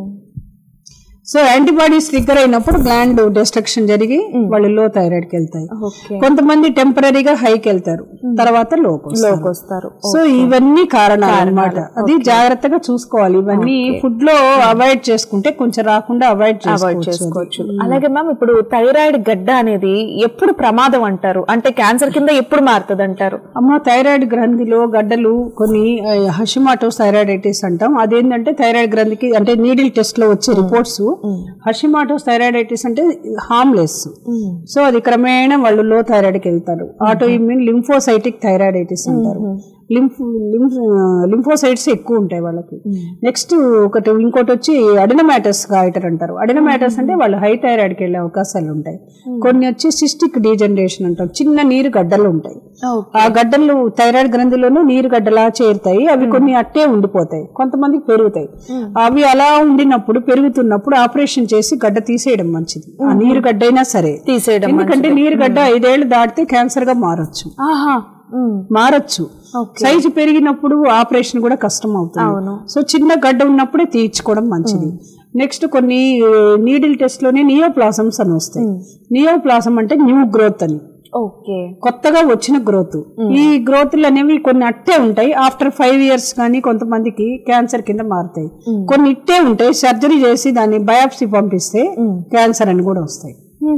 సో యాంటీబాడీస్ ట్రిగ్గర్ అయినప్పుడు గ్లాండ్ డిస్ట్రక్షన్ జరిగి వాళ్ళు లో థైరాయిడ్ కి వెళ్తాయి ఓకే కొంతమంది టెంపరీగా హైకి వెళ్తారు తర్వాత లోకి లోకి వస్తారు సో ఇవన్నీ కారణాలు అన్నమాట అది జాగ్రత్తగా చూసుకోవాలి ఇవన్నీ ఫుడ్ లో అవాయిడ్ చేసుకుంటే కొంచెం రాకుండా అవాయిడ్ అవాయిడ్ చేసుకోవచ్చు చేసుకోవచ్చు అలాగే మ్యామ్ ఇప్పుడు థైరాయిడ్ గడ్డ అనేది ఎప్పుడు ప్రమాదం అంటారు అంటే క్యాన్సర్ కింద ఎప్పుడు మారుతుంది అంటారు అమ్మ థైరాయిడ్ గ్రంథిలో గడ్డలు కొన్ని హషిమాటోస్ థైరాయిడైటిస్ అంటాం అదేంటంటే థైరాయిడ్ గ్రంథికి అంటే నీడిల్ టెస్ట్ లో వచ్చే రిపోర్ట్స్ హషిమాటోస్ థైరాయిడైటిస్ అంటే హార్మ్లెస్ సో అది క్రమేణా వాళ్ళు లో థైరాయిడ్ కి వెళ్తారు ఆటో ఇమ్యూన్ లింఫోసైటిక్ థైరాయిడైటిస్ అంటారు లింఫ్ లింఫ్ లింఫోసైట్స్ ఎక్కువ ఉంటాయి వాళ్ళకి నెక్స్ట్ ఒకటి ఇంకోటి వచ్చి అడినమాటస్ గాయటర్ అంటారు అడినమాటస్ అంటే వాళ్ళు హై థైరాయిడ్ కి వెళ్ళే అవకాశాలు ఉంటాయి కొన్ని వచ్చి సిస్టిక్ డీజనరేషన్ అంటారు చిన్న నీరు గడ్డలు ఉంటాయి ఆ గడ్డలు థైరాయిడ్ గ్రంథిలోనూ నీరు గడ్డలా చేరుతాయి అవి కొన్ని అట్టే ఉండిపోతాయి కొంతమందికి పెరుగుతాయి అవి అలా ఉండినప్పుడు పెరుగుతున్నప్పుడు ఆపరేషన్ చేసి గడ్డ తీసేయడం మంచిది ఆ నీరు గడ్డ అయినా సరే తీసేయడం ఎందుకంటే నీరు గడ్డ ఐదేళ్లు దాటితే క్యాన్సర్ గా మారొచ్చు ఆహా ఉమ్. మారచ్చు సైజు పెరిగినప్పుడు ఆపరేషన్ కూడా కష్టం అవుతుంది సో చిన్న గడ్డ ఉన్నప్పుడే తీర్చుకోవడం మంచిది నెక్స్ట్ కొన్ని నీడిల్ టెస్ట్ లోనే నియోప్లాసమ్స్ అని వస్తాయి నియోప్లాసం అంటే న్యూ గ్రోత్ అని ఓకే కొత్తగా వచ్చిన గ్రోత్ ఈ గ్రోత్లు అనేవి కొన్ని అట్టే ఉంటాయి ఆఫ్టర్ ఫైవ్ ఇయర్స్ కానీ కొంతమందికి క్యాన్సర్ కింద మారుతాయి కొన్ని ఇట్టే ఉంటాయి సర్జరీ చేసి దాన్ని బయాప్సీ పంపిస్తే క్యాన్సర్ అని కూడా వస్తాయి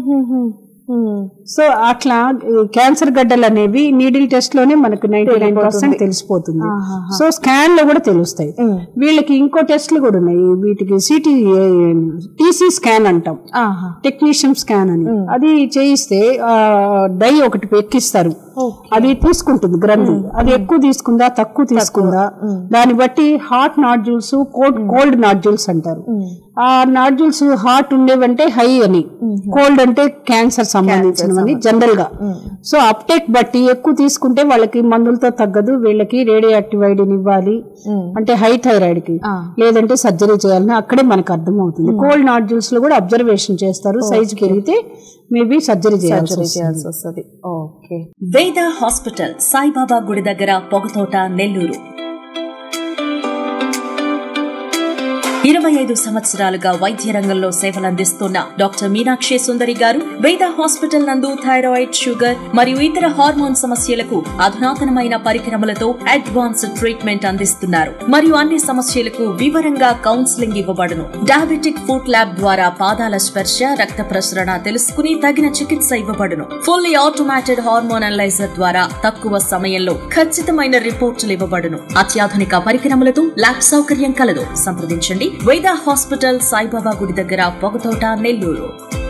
సో అట్లా ఈ క్యాన్సర్ గడ్డలు అనేవి నీడిల్ టెస్ట్ లోనే మనకు నైన్టీ నైన్ పర్సెంట్ తెలిసిపోతుంది సో స్కాన్ లో కూడా తెలుస్తాయి వీళ్ళకి ఇంకో టెస్ట్లు కూడా ఉన్నాయి వీటికి సిటీ టీసీ స్కాన్ అంటాం ఆహా టెక్నీషియన్ స్కాన్ అని అది చేయిస్తే ఆ, డై ఒకటి ఎక్కిస్తారు అది తీసుకుంటుంది గ్రంథి అది ఎక్కువ తీసుకుందా తక్కువ తీసుకుందా దాన్ని బట్టి hot nodules cold cold nodules అంటారు ఆ నాడ్యూల్స్ హాట్ ఉండేవంటే హై అని కోల్డ్ అంటే క్యాన్సర్ సంబంధించినవని జనరల్ గా సో అప్టేక్ బట్టి ఎక్కువ తీసుకుంటే వాళ్ళకి మందులతో తగ్గదు వీళ్ళకి రేడియో యాక్టివ్ ఐడిని ఇవ్వాలి అంటే హై థైరాయిడ్ కి లేదంటే సర్జరీ చేయాలని అక్కడే మనకు అర్థమవుతుంది కోల్డ్ నాడ్యూల్స్ లో కూడా అబ్జర్వేషన్ చేస్తారు సైజు పెరిగితే మేబీ సర్జరీ చేయాల్సి వస్తుంది. చేయాల్సి వస్తుంది ఓకే వేద హాస్పిటల్ సాయిబాబా గుడి దగ్గర పొగతోట నెల్లూరు ఇరవై ఐదు సంవత్సరాలుగా వైద్య రంగంలో సేవలందిస్తున్న డాక్టర్ మీనాక్షి సుందరి గారు వేద హాస్పిటల్ నందు థైరాయిడ్ షుగర్ మరియు ఇతర హార్మోన్ సమస్యలకు అధునాతనమైన పరికరములతో అడ్వాన్స్డ్ ట్రీట్మెంట్ అందిస్తున్నారు మరియు అన్ని సమస్యలకు వివరంగా కౌన్సిలింగ్ ఇవ్వబడును డయాబెటిక్ ఫుడ్ ల్యాబ్ ద్వారా పాదాల స్పర్శ రక్త ప్రసరణ తెలుసుకుని తగిన చికిత్స ఇవ్వబడును ఫుల్లీ ఆటోమేటెడ్ హార్మోన్ అనలైజర్ ద్వారా తక్కువ సమయంలో ఖచ్చితమైన రిపోర్టులు ఇవ్వబడును అత్యాధునిక పరికరములతో ల్యాబ్ సౌకర్యం కలదు సంప్రదించండి వేద హాస్పిటల్ సాయిబాబా గుడి దగ్గర పొగతోట నెల్లూరు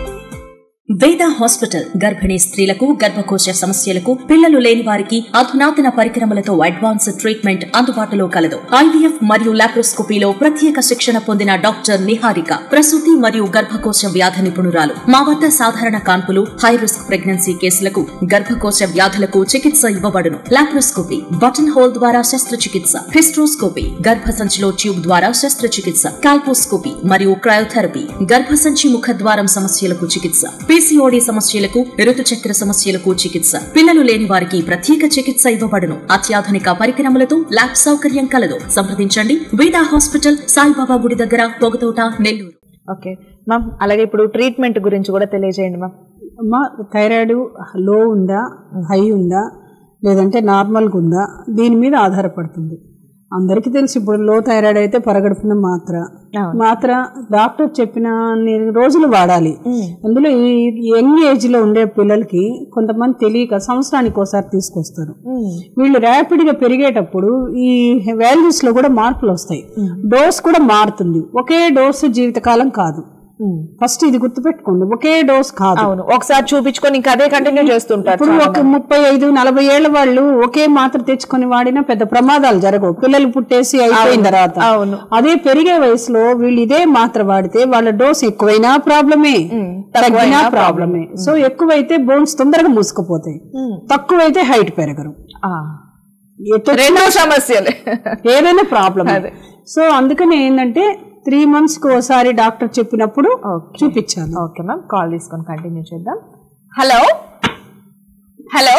వేద హాస్పిటల్ గర్భిణీ స్త్రీలకు గర్భకోశ సమస్యలకు పిల్లలు లేని వారికి అధునాతన పరికరములతో అడ్వాన్స్ ట్రీట్మెంట్ అందుబాటులో కలదు ఐవీఎఫ్ మరియు లాప్రోస్కోపీలో ప్రత్యేక శిక్షణ పొందిన డాక్టర్ నిహారిక ప్రసూతి మరియు గర్భకోశ వ్యాధి నిపుణురాలు మా వద్ద సాధారణ కాన్పులు హై రిస్క్ ప్రెగ్నెన్సీ కేసులకు గర్భకోశ వ్యాధులకు చికిత్స ఇవ్వబడును లాప్రోస్కోపీ బటన్ హోల్ ద్వారా శస్త్రచికిత్స హిస్ట్రోస్కోపీ గర్భసంచిలో ట్యూబ్ ద్వారా శస్త్రచికిత్స కాల్పోస్కోపీ మరియు క్రయోథెరపీ గర్భసంచి ముఖద్వారం సమస్యలకు చికిత్స పీసీఓడి సమస్యలకు ఋతుచక్ర సమస్యలకు చికిత్స పిల్లలు లేని వారికి ప్రత్యేక చికిత్స ఇవ్వబడును అత్యాధునిక పరికరములతో ల్యాబ్ సౌకర్యం కలదు సంప్రదించండి వేదా హాస్పిటల్ సాయిబాబా గుడి దగ్గర పొగతోట నెల్లూరు ఓకే మ్యామ్ అలాగే ఇప్పుడు ట్రీట్మెంట్ గురించి కూడా తెలియజేయండి మ్యామ్ అమ్మ థైరాయిడ్ లో ఉందా హై ఉందా లేదంటే నార్మల్గా ఉందా దీని మీద ఆధారపడుతుంది అందరికీ తెలుసు ఇప్పుడు లో థైరాయిడ్ అయితే పరగడుపున మాత్ర మాత్ర డాక్టర్ చెప్పిన అన్ని రోజులు వాడాలి అందులో ఈ యంగ్ ఏజ్ లో ఉండే పిల్లలకి కొంతమంది తెలియక సంవత్సరానికి ఒకసారి తీసుకొస్తారు వీళ్ళు ర్యాపిడ్ గా పెరిగేటప్పుడు ఈ వాల్యూస్ లో కూడా మార్పులు వస్తాయి డోస్ కూడా మారుతుంది ఒకే డోస్ జీవితకాలం కాదు ఫస్ట్ ఇది గుర్తుపెట్టుకోండి ఒకే డోస్ కాదు అవును ఒకసారి చూపించుకొని ఇంకా అదే కంటిన్యూ చేస్తుంటారు ఇప్పుడు ఒక ముప్పై ఐదు నలభై ఏళ్ల వాళ్ళు ఒకే మాత్ర తెచ్చుకొని వాడినా పెద్ద ప్రమాదాలు జరగవు పిల్లలు పుట్టేసి అయిపోయిన తర్వాత అవును. అదే పెరిగే వయసులో వీళ్ళు ఇదే మాత్ర వాడితే వాళ్ళ డోస్ ఎక్కువైనా ప్రాబ్లమే తగ్గినా ప్రాబ్లమే సో ఎక్కువైతే బోన్స్ తొందరగా మూసుకుపోతాయి తక్కువైతే హైట్ పెరగరు ఆ. ఎటు- రెండో సమస్యలే ఏదైనా ప్రాబ్లం సో అందుకని ఏంటంటే త్రీ మంత్స్ కి ఒకసారి డాక్టర్ చెప్పినప్పుడు చూపించాలి ఓకే మ్యామ్ కాల్ తీసుకొని కంటిన్యూ చేద్దాం హలో హలో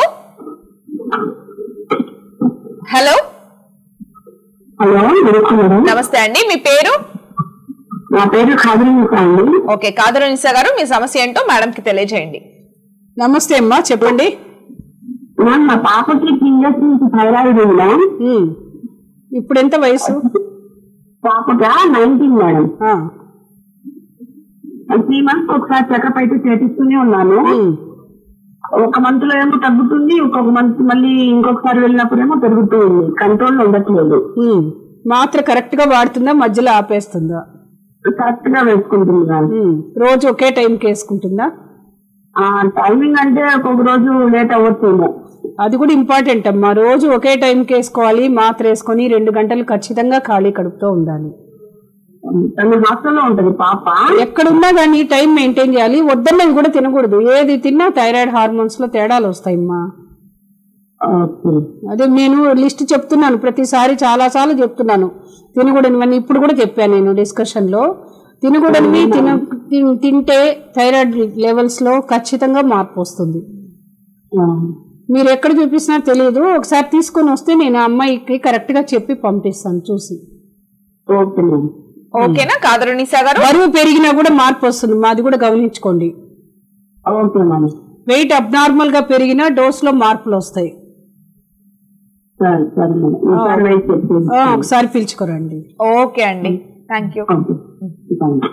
హలో హలో నమస్తే మేడం నమస్తే అండి మీ పేరు నా పేరు ఖాదరినిసా అండి ఓకే కాదరునిసా గారు మీ సమస్య ఏంటో మేడం కి తెలియజేయండి నమస్తే అమ్మా చెప్పండి మ్యామ్ మా పాపకి త్రీ ఇయర్స్ నుంచి థైరాయిడ్ ఉందా ఉమ్. ఇప్పుడు ఎంత వయసు పాపగా నైన్టీన్ మేడం ఆ. త్రీ మంత్స్ ఒకసారి చెకప్ అయితే చేపిస్తూనే ఉన్నాను ఉమ్. ఒక మంత్ లో ఏమో తగ్గుతుంది ఇంకొక మంత్ మళ్ళీ ఇంకొకసారి వెళ్ళినప్పుడు ఏమో పెరుగుతూ ఉంది కంట్రోల్ ఉండట్లేదు ఉమ్. మాత్ర కరెక్ట్ గా వాడుతుందా మధ్యలో ఆపేస్తుందా కరెక్ట్ గా వేసుకుంటుంది మ్యామ్ ఉమ్. రోజు ఒకే టైంకి వేసుకుంటుందా ఆ టైమింగ్ అంటే ఒక్కొక్క రోజు లేట్ అవ్వచ్చేమో అది కూడా ఇంపార్టెంట్ అమ్మా రోజు ఒకే టైంకి వేసుకోవాలి మాత్ర వేసుకొని రెండు గంటలు ఖచ్చితంగా ఖాళీ కడుపుతో ఉండాలి తను హాస్టల్లో ఉంటది పాప ఎక్కడున్నా కానీ టైం మెయింటైన్ చేయాలి వద్దన్నవి కూడా తినకూడదు ఏది తిన్నా థైరాయిడ్ హార్మోన్స్ లో తేడాలు వస్తాయమ్మా ఓకే. అదే నేను లిస్ట్ చెప్తున్నాను ప్రతిసారి చాలా సార్లు చెప్తున్నాను తినకూడనివన్నీ ఇప్పుడు కూడా చెప్పాను నేను డిస్కషన్ లో తినకూడనివి తిన తిన్- తింటే థైరాయిడ్ లెవెల్స్ లో ఖచ్చితంగా మార్పు వస్తుంది మీరు ఎక్కడ చూపిస్తున్నా తెలియదు ఒకసారి తీసుకొని వస్తే నేను ఆ అమ్మాయికి కరెక్ట్ గా చెప్పి పంపిస్తాను చూసి ఓకే మేడం ఓకేనా కాదరునిసా గారు బరువు పెరిగినా కూడా మార్పు వస్తుంది మాది కూడా గమనించుకోండి ఓకే మేడం వెయిట్ అబ్నార్మల్ గా పెరిగినా డోస్ లో మార్పులు వస్తాయి సరే సరే మేడం ఈసారి వెయిట్ చెప్పేసి ఆ, ఒకసారి పిలుచుకోరండి ఓకే అండి thank you okay thanks.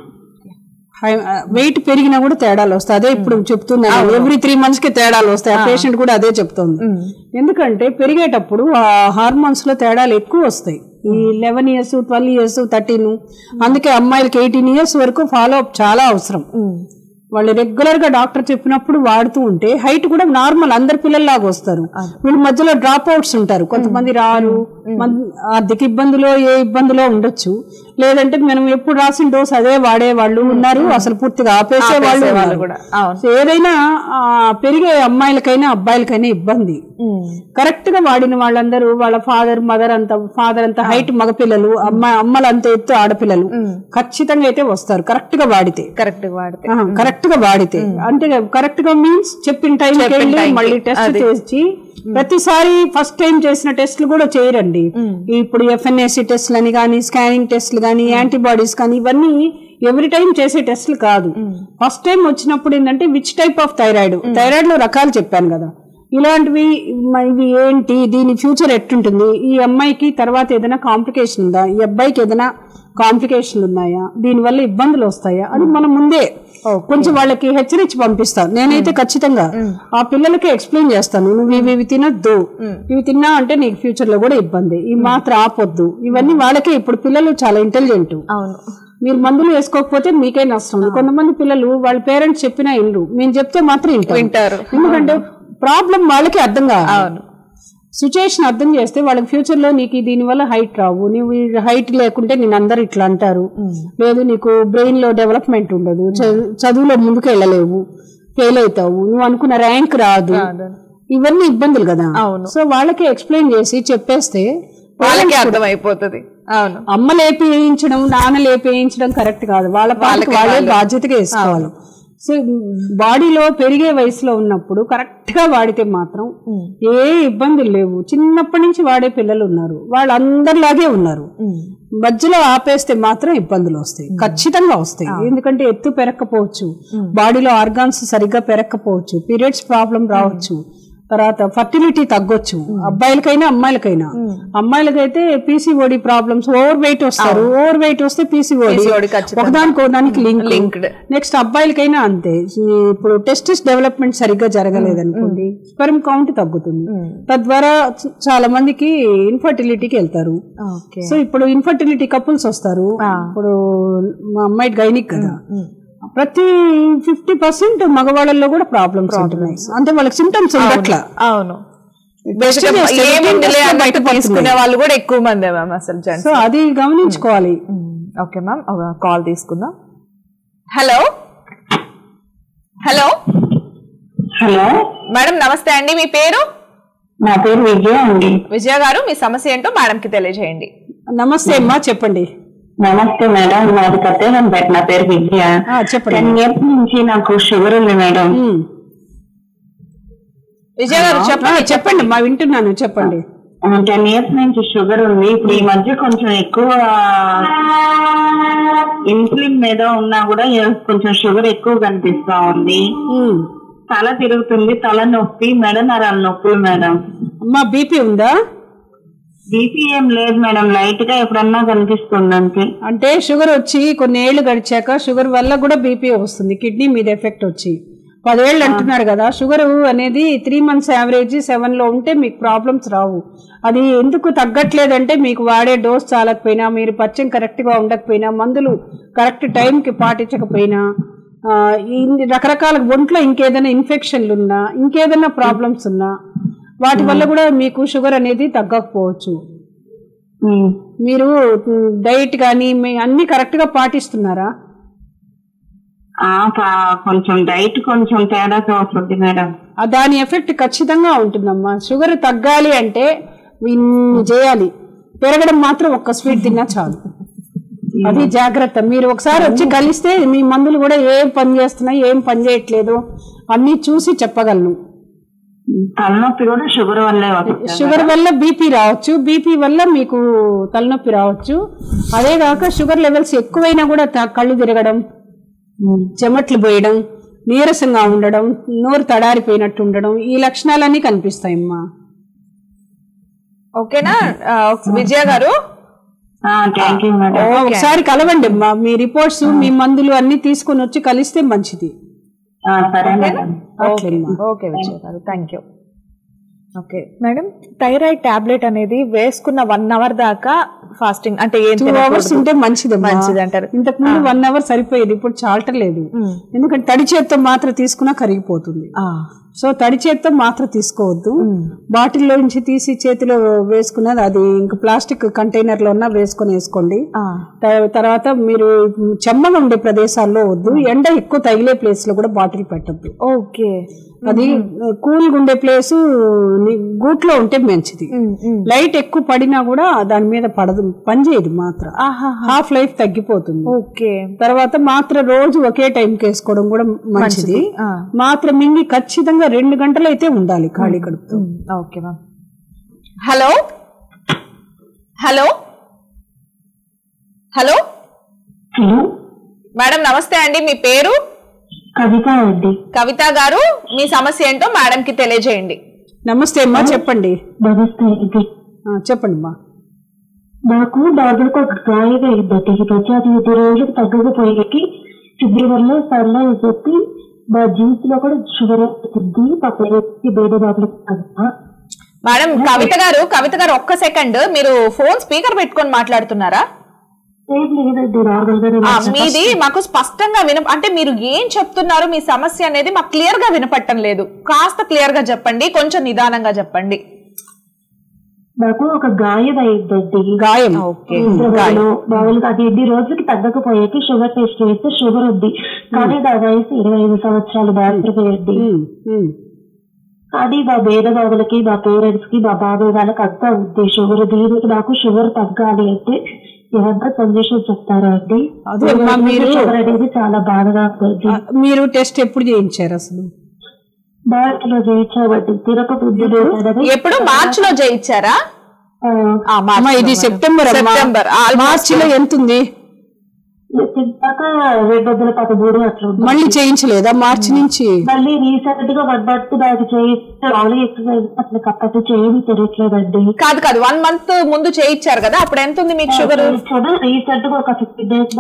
Weight పెరిగినా కూడా తేడాలు వస్తాయి అదే ఇప్పుడు చెప్తున్నాను ఎవ్రీ త్రీ మంత్స్ కి తేడాలు వస్తాయి ఆ పేషెంట్ కూడా అదే చెప్తుంది ఎందుకంటే పెరిగేటప్పుడు ఆ హార్మోన్స్ లో తేడాలు ఎక్కువ వస్తాయి ఈ eleven years twelve years thirteen అందుకే అమ్మాయిలకి ఎయిటీన్ ఇయర్స్ వరకు ఫాలో అప్ చాలా అవసరం వాళ్ళు రెగ్యులర్ గా డాక్టర్ చెప్పినప్పుడు వాడుతూ ఉంటే హైట్ కూడా నార్మల్ అందరి పిల్లల్లాగా వస్తారు వీళ్ళు మధ్యలో డ్రాప్ అవుట్స్ ఉంటారు కొంతమంది రారు మన్- ఆర్థిక ఇబ్బందులో ఏ ఇబ్బందిలో ఉండొచ్చు లేదంటే మనం ఎప్పుడు రాసిన డోస్ అదే వాడే వాళ్ళు ఉన్నారు అసలు పూర్తిగా ఆపేసే వాళ్ళు ఉన్నారు. కూడా అవును సో ఏదైనా ఆ, పెరిగే అమ్మాయిలకైనా అబ్బాయిలకైనా ఇబ్బంది కరెక్ట్ గా వాడిన వాళ్ళందరూ వాళ్ళ ఫాదర్ మదర్ అంత ఫాదర్ అంత హైట్ మగపిల్లలు అమ్మాయి అమ్మలు అంత ఎత్తు ఆడపిల్లలు ఖచ్చితంగా అయితే వస్తారు కరెక్ట్ గా వాడితే కరెక్ట్ వాడితే కరెక్ట్ గా వాడితే అంటే కరెక్ట్ గా మీన్స్ చెప్పిన టైం వెళ్ళి మళ్ళీ టెస్ట్ చేసి ప్రతిసారి ఫస్ట్ టైం చేసిన టెస్ట్లు కూడా చేయరండి ఇప్పుడు ఎఫ్ఎన్ఏసి టెస్ట్లు అని కానీ స్కానింగ్ టెస్ట్లు కానీ యాంటీబాడీస్ కానీ ఇవన్నీ ఎవ్రీ టైం చేసే టెస్ట్లు కాదు ఫస్ట్ టైం వచ్చినప్పుడు ఏంటంటే which type of thyroid thyroid లో రకాలు చెప్పాను కదా ఇలాంటివి మ- ఇవి ఏంటి దీని ఫ్యూచర్ ఎట్టుంటుంది ఈ అమ్మాయికి తర్వాత ఏదైనా కాంప్లికేషన్ ఉందా ఈ అబ్బాయికి ఏదైనా కాంప్లికేషన్లు ఉన్నాయా దీనివల్ల ఇబ్బందులు వస్తాయా అని మనం ముందే కొంచెం వాళ్ళకి హెచ్చరించి పంపిస్తాను నేనైతే ఖచ్చితంగా ఆ పిల్లలకి ఎక్స్ప్లెయిన్ చేస్తాను నువ్వు ఇవి ఇవి తినొద్దు ఇవి తిన్నా అంటే నీకు ఫ్యూచర్ లో కూడా ఇబ్బంది ఈ మాత్రం ఆపొద్దు ఇవన్నీ వాళ్ళకే ఇప్పుడు పిల్లలు చాలా ఇంటెలిజెంట్ అవును మీరు మందులు వేసుకోకపోతే మీకే నష్టం ఉంది కొంతమంది పిల్లలు వాళ్ళ పేరెంట్స్ చెప్పినా వినరు మేము చెప్తే మాత్రం వింటారు వింటారు. ఎందుకంటే ప్రాబ్లం వాళ్ళకి అర్థం కావాలి సిచ్యుయేషన్ అర్థం చేస్తే వాళ్ళకి ఫ్యూచర్ లో నీకు దీని వల్ల హైట్ రావు నువ్వు హైట్ లేకుంటే నేను అందరు ఇట్లా అంటారు లేదు నీకు బ్రెయిన్ లో డెవలప్మెంట్ ఉండదు చ- చదువులో ముందుకు వెళ్ళలేవు ఫెయిల్ అవుతావు నువ్వు అనుకున్న ర్యాంక్ రాదు ఇవన్నీ ఇబ్బందులు కదా అవును. సో వాళ్ళకి ఎక్స్ప్లెయిన్ చేసి చెప్పేస్తే వాళ్ళకి అర్థమైపోతుంది అవును అమ్మ లేపి వేయించడం నాన్న లేపి వేయించడం కరెక్ట్ కాదు వాళ్ళ పాలకి వాళ్ళే బాధ్యతగా వేసుకోవాలి సో బాడీలో పెరిగే వయసులో ఉన్నప్పుడు కరెక్ట్ గా వాడితే మాత్రం ఏ ఇబ్బందులు లేవు చిన్నప్పటి నుంచి వాడే పిల్లలు ఉన్నారు వాళ్ళందరిలాగే ఉన్నారు మధ్యలో ఆపేస్తే మాత్రం ఇబ్బందులు వస్తాయి ఖచ్చితంగా వస్తాయి ఎందుకంటే ఎత్తు పెరగకపోవచ్చు బాడీలో ఆర్గాన్స్ సరిగ్గా పెరగకపోవచ్చు పీరియడ్స్ ప్రాబ్లం రావచ్చు తర్వాత ఫర్టిలిటీ తగ్గొచ్చు అబ్బాయిలకైనా అమ్మాయిలకైనా అమ్మాయిలకైతే పీసీఓడి ప్రాబ్లమ్స్ ఓవర్ వెయిట్ వస్తారు ఓవర్ వెయిట్ వస్తే పీసీఓడి PCOD ఖచ్చితంగా. ఒకదానికి ఒకదానికి లింక్ Linked. నెక్స్ట్ అబ్బాయిలకైనా అంతే ఈ ఇప్పుడు టెస్టిస్ డెవలప్మెంట్ సరిగ్గా జరగలేదు అనుకోండి స్పెర్మ్ కౌంట్ తగ్గుతుంది తద్వారా చ- చాలా మందికి ఇన్ఫర్టిలిటీకి వెళ్తారు ఓకే సో ఇప్పుడు ఇన్ఫర్టిలిటీ కపుల్స్ వస్తారు ఇప్పుడు మా అమ్మాయి గైనిక్ కదా ప్రతి ఫిఫ్టీ పర్సెంట్ మగవాళ్ళల్లో కూడా ప్రాబ్లమ్స్ ఉంటున్నాయి అంటే వాళ్ళకి సిమ్టమ్స్ ఉండట్లా అవును Test చేస్తే ఏముందిలే test అన్నట్టు బయటపడుతుంది. తీసుకునే వాళ్ళు కూడా ఎక్కువ మందే మ్యామ్ అసలు జెంట్స్ సో అది గమనించుకోవాలి ఓకే మ్యామ్ ఒక కాల్ తీసుకుందాం హలో హలో హలో మేడం నమస్తే అండి మీ పేరు నా పేరు విజయ అండి విజయ గారు మీ సమస్య ఏంటో మేడం కి తెలియజేయండి నమస్తే అమ్మా చెప్పండి నమస్తే మేడం నాది కత్తేగంపేట నా పేరు విజయ ఆ, చెప్పండి టెన్ ఇయర్స్ నుంచి నాకు షుగర్ ఉంది మేడం ఉమ్. విజయ గారు ఆ, చెప్పండి చెప్పండి మా వింటున్నాను చెప్పండి టెన్ ఇయర్స్ నుంచి షుగర్ ఉంది ఇప్పుడు ఈ మధ్య కొంచెం ఎక్కువ ఇన్సులిన్ మీద ఉన్నా కూడా కొంచెం షుగర్ ఎక్కువ కనిపిస్తా ఉంది ఉమ్. తల తిరుగుతుంది తల నొప్పి మెడ నరాల నొప్పులు మేడం అమ్మా బీపీ ఉందా బీపీ ఏం లేదు మేడం లైట్ గా ఎప్పుడన్నా కనిపిస్తుంది అంతే అంటే షుగర్ వచ్చి కొన్ని ఏళ్ళు గడిచాక షుగర్ వల్ల కూడా బీపీ వస్తుంది కిడ్నీ మీద ఎఫెక్ట్ వచ్చి పదేళ్ళు అంటున్నారు కదా షుగర్ అనేది త్రీ మంత్స్ యావరేజ్ సెవెన్ లో ఉంటే మీకు ప్రాబ్లమ్స్ రావు అది ఎందుకు తగ్గట్లేదంటే మీకు వాడే డోస్ చాలకపోయినా మీరు పచ్చం కరెక్ట్ గా ఉండకపోయినా మందులు కరెక్ట్ టైంకి పాటించకపోయినా ఆ, ఇన్ని రకరకాల ఒంట్లో ఇంకేదైనా ఇన్ఫెక్షన్లు ఉన్నా ఇంకేదైనా ప్రాబ్లమ్స్ ఉన్నా వాటి వల్ల కూడా మీకు షుగర్ అనేది తగ్గకపోవచ్చు ఉమ్. మీరు డైట్ కానీ మీ అన్ని కరెక్ట్ గా పాటిస్తున్నారా ఆ, పా- కొంచెం డైట్ కొంచెం తేడాగా వస్తుంది మేడం ఆ దాని ఎఫెక్ట్ ఖచ్చితంగా ఉంటుందమ్మా షుగర్ తగ్గాలి అంటే ఇన్ని చేయాలి పెరగడం మాత్రం ఒక్క స్వీట్ తిన్నా చాలు అది జాగ్రత్త మీరు ఒకసారి వచ్చి కలిస్తే మీ మందులు కూడా ఏం పని చేస్తున్నాయి ఏం పని చేయట్లేదు అన్ని చూసి చెప్పగలను తలనొప్పి కూడా షుగర్ వల్లే వస్తుంది షుగర్ వల్ల బీపీ రావచ్చు బీపీ వల్ల మీకు తలనొప్పి రావచ్చు అదే కాక షుగర్ లెవెల్స్ ఎక్కువైనా కూడా త- కళ్ళు తిరగడం చెమట్లు పోయడం నీరసంగా ఉండడం నోరు తడారిపోయినట్టు ఉండడం ఈ లక్షణాలన్నీ కనిపిస్తాయమ్మా ఓకేనా ఆ, విజయ గారు థ్యాంక్ యూ మేడం ఒకసారి కలవండి అమ్మా మీ రిపోర్ట్స్ మీ మందులు అన్ని తీసుకొని వచ్చి కలిస్తే మంచిది ఆ, సరే మేడం అట్లేమ్మా ఓకే విజయ గారు thank you okay madam thyroid tablet అనేది వేసుకున్న వన్ అవర్ దాకా ఫాస్టింగ్ అంటే ఏం టూ అవర్స్ ఉంటే మంచిది మంచిది అంటారు. ఇంతకు ముందు వన్ అవర్ సరిపోయేది ఇప్పుడు చాలటలేదు మ్మ్. ఎందుకంటే తడి చేత్తో మాత్ర తీసుకున్నా కరిగిపోతుంది సో తడి చేత్తో మాత్ర తీసుకోవద్దు బాటిల్లో నుంచి తీసి చేతిలో వేసుకున్నది అది ఇంకా ప్లాస్టిక్ కంటైనర్ లో ఉన్నా వేసుకొని వేసుకోండి త- తర్వాత మీరు చెమ్మగా ఉండే ప్రదేశాల్లో వద్దు ఎండ ఎక్కువ తగిలే ప్లేస్ లో కూడా బాటిల్ పెట్టద్దు ఓకే అది కూల్గా ఉండే ప్లేస్ గూట్లో ఉంటే మంచిది లైట్ ఎక్కువ పడినా కూడా దాని మీద పడదు పనిచేయదు మాత్ర హాఫ్ లైఫ్ తగ్గిపోతుంది ఓకే తర్వాత మాత్ర రోజు ఒకే టైంకి వేసుకోవడం కూడా మంచిది మాత్ర మింగి ఖచ్చితంగా రెండు గంటలు అయితే ఉండాలి ఖాళీ కడుపుతో okay ma'am hello hello hello hello madam నమస్తే అండి మీ పేరు కవిత అండి కవిత గారు మీ సమస్య ఏంటో మేడం కి తెలియజేయండి నమస్తే అమ్మా చెప్పండి నమస్తే ఇది ఆ, చెప్పండి అమ్మా నాకు దాదాపు ఒక గాయగా అయిందండి ఇది వచ్చి అది ఇది రోజులకు తగ్గకపోయేకి ఫిబ్రవరిలో సర్లా అని చెప్పి మా జ్యూస్ లో కూడా షుగర్ వస్తుంది మా పేరెంట్స్ భేద బాబులకు కదా మేడం కవిత గారు కవిత గారు ఒక్క సెకండ్ మీరు ఫోన్ స్పీకర్ పెట్టుకొని మాట్లాడుతున్నారా ఏం లేదండి నార్మల్ గానే ఆ, మీది మాకు స్పష్టంగా విన అంటే మీరు ఏం చెప్తున్నారు మీ సమస్య అనేది మాకు క్లియర్ గా వినపట్టం లేదు కాస్త క్లియర్ గా చెప్పండి కొంచెం నిదానంగా చెప్పండి నాకు ఒక గాయం అయిందండి గాయం ఓకే ఫిబ్రవరిలో మామూలుగా అది ఎన్ని రోజులకి తగ్గకపోయేకి షుగర్ టెస్ట్ చేస్తే షుగర్ ఉంది కానీ నా వయసు ఇరవై ఐదు సంవత్సరాలు మాత్రమే అండి ఉమ్, ఉమ్. కానీ మా మేనమామలకి మా పేరెంట్స్ కి మా బాబాయ్ వాళ్ళకి అంతా ఉంది షుగర్ దీనికి నాకు షుగర్ తగ్గాలి అంటే ఏమన్నా సజెషన్ చెప్తారా అండి అదే అమ్మా, మీరు- షుగర్ అనేది చాలా బాధగా ఉంటుంది ఆ, మీరు టెస్ట్ ఎప్పుడు చేయించారు అసలు బాగా చేయించామండి తినక ముందు ఎప్పుడు మార్చ్ లో జయించారా ఆ, మార్చ్ అమ్మా ఇది లో సెప్టెంబర్ అమ్మా. సెప్టెంబర్ ఆల్మోస్ట్ మార్చిలో ఎంత ఉంది తిన్నాక రెండు వందల పదమూడు అట్లా ఉంది మళ్ళీ చేయించలేదా మార్చి నుంచి మళ్ళీ రీసెంట్ గా వన్ మంత్ నాకు చేయిస్తే మామూలుగా ఎక్సర్సైజ్ అట్లా కప్పటి చేయని తెలియట్లేదండి కాదు కాదు వన్ మంత్ ముందు చేయించారు కదా అప్పుడు ఎంత ఉంది మీకు షుగర్ రీసెంట్ గా ఒక ఫిఫ్టీన్ డేస్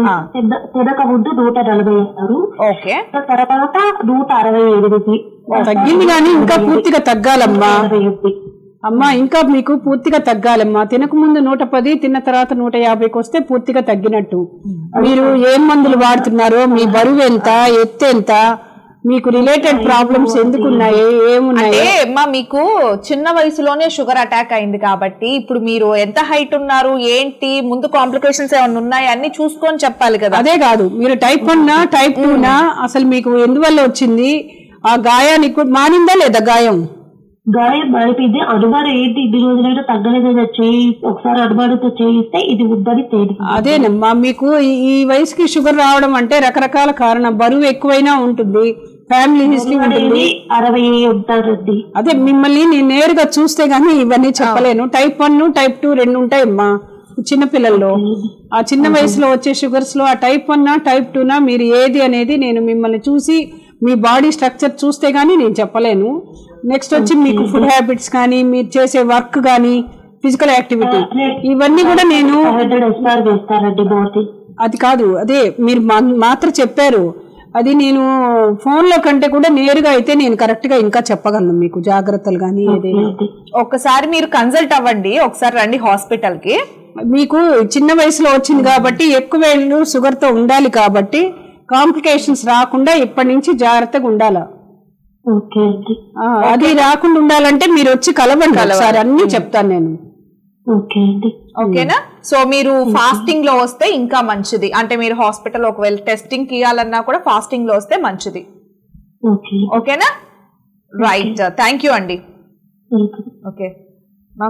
తినక ముందు నూట నలభై ఆరు ఓకే తర్వాత నూట అరవై ఎనిమిది తగ్గింది కానీ ఇంకా పూర్తిగా తగ్గాలమ్మా అరవై ఎనిమిది అమ్మా ఇంకా మీకు పూర్తిగా తగ్గాలమ్మా తినక ముందు నూట పది తిన్న తర్వాత నూట యాభైకి వస్తే పూర్తిగా తగ్గినట్టు మీరు ఏం మందులు వాడుతున్నారో మీ బరువు ఎంత ఎత్తు ఎంత మీకు రిలేటెడ్ ప్రాబ్లమ్స్ ఎందుకు ఉన్నాయి ఏమున్నాయి అంటే అమ్మా మీకు చిన్న వయసులోనే షుగర్ అటాక్ అయింది కాబట్టి ఇప్పుడు మీరు ఎంత హైట్ ఉన్నారు ఏంటి ముందు కాంప్లికేషన్స్ ఏమైనా ఉన్నాయి అన్ని చూసుకొని చెప్పాలి కదా అదే కాదు మీరు టైప్ వన్ టైప్ టూ నా అసలు మీకు ఎందువల్ల వచ్చింది ఆ గాయానికి కూడా- మానిందా లేదా గాయం గాయం మారిపోయింది అనుమానం ఏంటి ఇన్ని రోజులైనా తగ్గలేదని చేయి ఒకసారి అనుమానంతో చేయిస్తే ఇది ఉందని తేలింది అదేనమ్మా మీకు ఈ- ఈ వయసుకి షుగర్ రావడం అంటే రకరకాల కారణం బరువు ఎక్కువైనా ఉంటుంది ఫ్యామిలీ హిస్టరీ ఉంటుంది అనేది అరవై ఉంటారండి అదే మిమ్మల్ని నేను నేరుగా చూస్తే గానీ ఇవన్నీ చెప్పలేను టైప్ వన్ టైప్ టూ రెండు ఉంటాయమ్మా చిన్నపిల్లల్లో ఆ చిన్న వయసులో వచ్చే షుగర్స్ లో ఆ టైప్ వన్ టైప్ టూనా మీరు ఏది అనేది నేను మిమ్మల్ని చూసి మీ బాడీ స్ట్రక్చర్ చూస్తే గానీ నేను చెప్పలేను నెక్స్ట్ వచ్చి మీకు ఫుడ్ హ్యాబిట్స్ కానీ మీరు చేసే వర్క్ కానీ ఫిజికల్ యాక్టివిటీ ఇవన్నీ కూడా నేను హండ్రెడ్ ఎస్ఆర్ వేస్తారండి బాడీ అది కాదు అదే మీరు మా- మాత్ర చెప్పారు అది నేను ఫోన్ లో కంటే కూడా నేరుగా అయితే నేను కరెక్ట్ గా ఇంకా చెప్పగలను మీకు జాగ్రత్తలు కానీ ఏదైనా ఒక్కసారి మీరు కన్సల్ట్ అవ్వండి ఒకసారి రండి హాస్పిటల్ కి మీకు చిన్న వయసులో వచ్చింది కాబట్టి ఎక్కువ ఏళ్ళు షుగర్ తో ఉండాలి కాబట్టి కాంప్లికేషన్స్ రాకుండా ఇప్పటి నుంచి జాగ్రత్తగా ఉండాలా ఓకే అండి ఆ, అది రాకుండా ఉండాలంటే మీరు వచ్చి కలవండి ఒకసారి అన్ని చెప్తాను నేను ఓకే అండి ఓకేనా సో మీరు ఫాస్టింగ్ లో వస్తే ఇంకా మంచిది అంటే మీరు హాస్పిటల్ ఒకవేళ టెస్టింగ్ కి ఇవ్వాలన్నా కూడా ఫాస్టింగ్ లో వస్తే మంచిది ఓకే ఓకేనా రైట్ థ్యాంక్ యూ అండి వెల్కమ్ ఓకే మ్యామ్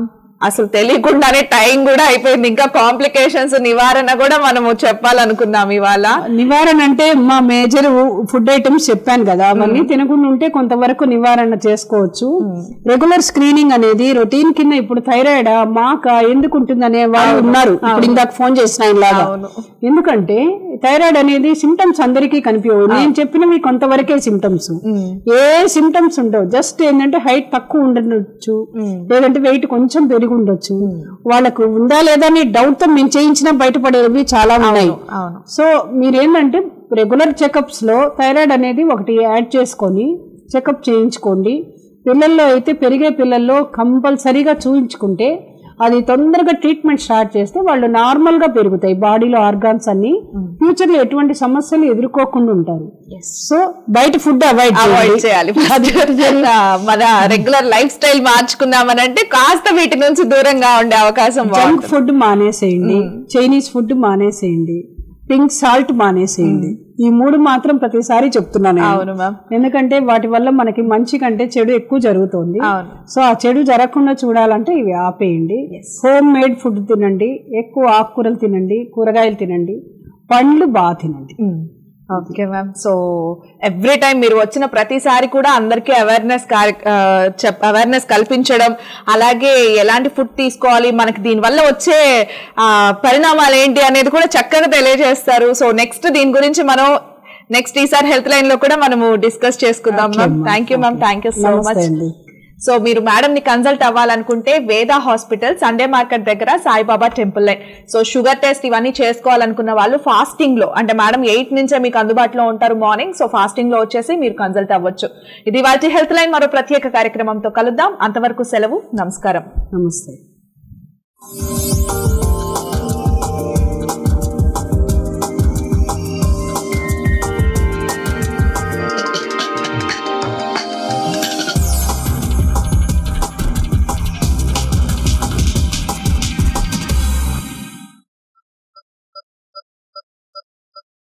అసలు తెలియకుండానే టైం కూడా అయిపోయింది ఇంకా కాంప్లికేషన్స్ నివారణ కూడా మనము చెప్పాలనుకున్నాం ఇవాళ నివారణ అంటే మా మేజర్ ఫుడ్ ఐటమ్స్ చెప్పాను కదా అవన్నీ తినకుండా ఉంటే కొంతవరకు నివారణ చేసుకోవచ్చు రెగ్యులర్ స్క్రీనింగ్ అనేది రొటీన్ కింద ఇప్పుడు థైరాయిడ్ మాక ఎందుకు ఉంటుంది అనే వాళ్ళు ఉన్నారు ఇప్పుడు ఇందాక ఫోన్ చేసిన ఆయనలాగా ఎందుకంటే థైరాయిడ్ అనేది సిమ్టమ్స్ అందరికీ కనిపించవు నేను చెప్పినవి కొంతవరకే సిమ్టమ్స్ ఏ సిమ్టమ్స్ ఉండవు జస్ట్ ఏంటంటే హైట్ తక్కువ ఉండొచ్చు లేదంటే వెయిట్ కొంచెం పెరిగి ఉండొచ్చు వాళ్ళకు ఉందా లేదా అని డౌట్ తో మేము చేయించినా బయటపడేవి చాలా ఉన్నాయి అవును సో మీరేంటంటే రెగ్యులర్ చెకప్స్ లో థైరాయిడ్ అనేది ఒకటి యాడ్ చేసుకొని చెకప్ చేయించుకోండి పిల్లల్లో అయితే పెరిగే పిల్లల్లో కంపల్సరీగా చూయించుకుంటే అది తొందరగా ట్రీట్మెంట్ స్టార్ట్ చేస్తే వాళ్ళు నార్మల్ గా పెరుగుతాయి బాడీలో ఆర్గాన్స్ అన్ని ఫ్యూచర్ లో ఎటువంటి సమస్యలు ఎదుర్కోకుండా ఉంటారు సో బయట ఫుడ్ అవాయిడ్ అవాయిడ్ చేయాలి ఆ, మన రెగ్యులర్ లైఫ్ స్టైల్ మార్చుకున్నామనంటే కాస్త వీటి నుంచి దూరంగా ఉండే అవకాశం జంక్ బాగుంటుంది. ఫుడ్ మానేసేయండి చైనీస్ ఫుడ్ మానేసేయండి పింక్ సాల్ట్ మానేసేయండి ఈ మూడు మాత్రం ప్రతిసారి చెప్తున్నాను నేను. అవును మ్యామ్ ఎందుకంటే వాటి వల్ల మనకి మంచి కంటే చెడు ఎక్కువ జరుగుతుంది అవును. సో ఆ చెడు జరగకుండా చూడాలంటే ఇవి ఆపేయండి హోమ్ మేడ్ ఫుడ్ తినండి ఎక్కువ ఆకుకూరలు తినండి కూరగాయలు తినండి పండ్లు బాగా తినండి okay ma'am so every time మీరు వచ్చిన ప్రతిసారి కూడా అందరికీ అవేర్నెస్ అవేర్నెస్ కల్పించడం అలాగే ఎలాంటి ఫుడ్ తీసుకోవాలి మనకి దీనివల్ల వచ్చే ఆ, పరిణామాలు ఏంటి అనేది కూడా చక్కగా తెలియజేస్తారు సో నెక్స్ట్ దీని గురించి మనం నెక్స్ట్ ఈసారి హెల్త్ లైన్ లో కూడా మనము డిస్కస్ చేసుకుందాం ma'am thank you ma'am thank you so నమస్తే మచ్ అండి. సో మీరు మేడం ని కన్సల్ట్ అవ్వాలనుకుంటే వేద హాస్పిటల్ సండే మార్కెట్ దగ్గర Saibaba temple line so sugar test ఇవన్నీ చేసుకోవాలనుకున్న వాళ్ళు ఫాస్టింగ్ లో అంటే మేడం ఎయిట్ నుంచే మీకు అందుబాటులో ఉంటారు మార్నింగ్ సో ఫాస్టింగ్ లో వచ్చేసి మీరు కన్సల్ట్ అవ్వచ్చు ఇది వాటి హెల్త్ లైన్ మరో ప్రత్యేక కార్యక్రమంతో కలుద్దాం అంతవరకు సెలవు నమస్కారం నమస్తే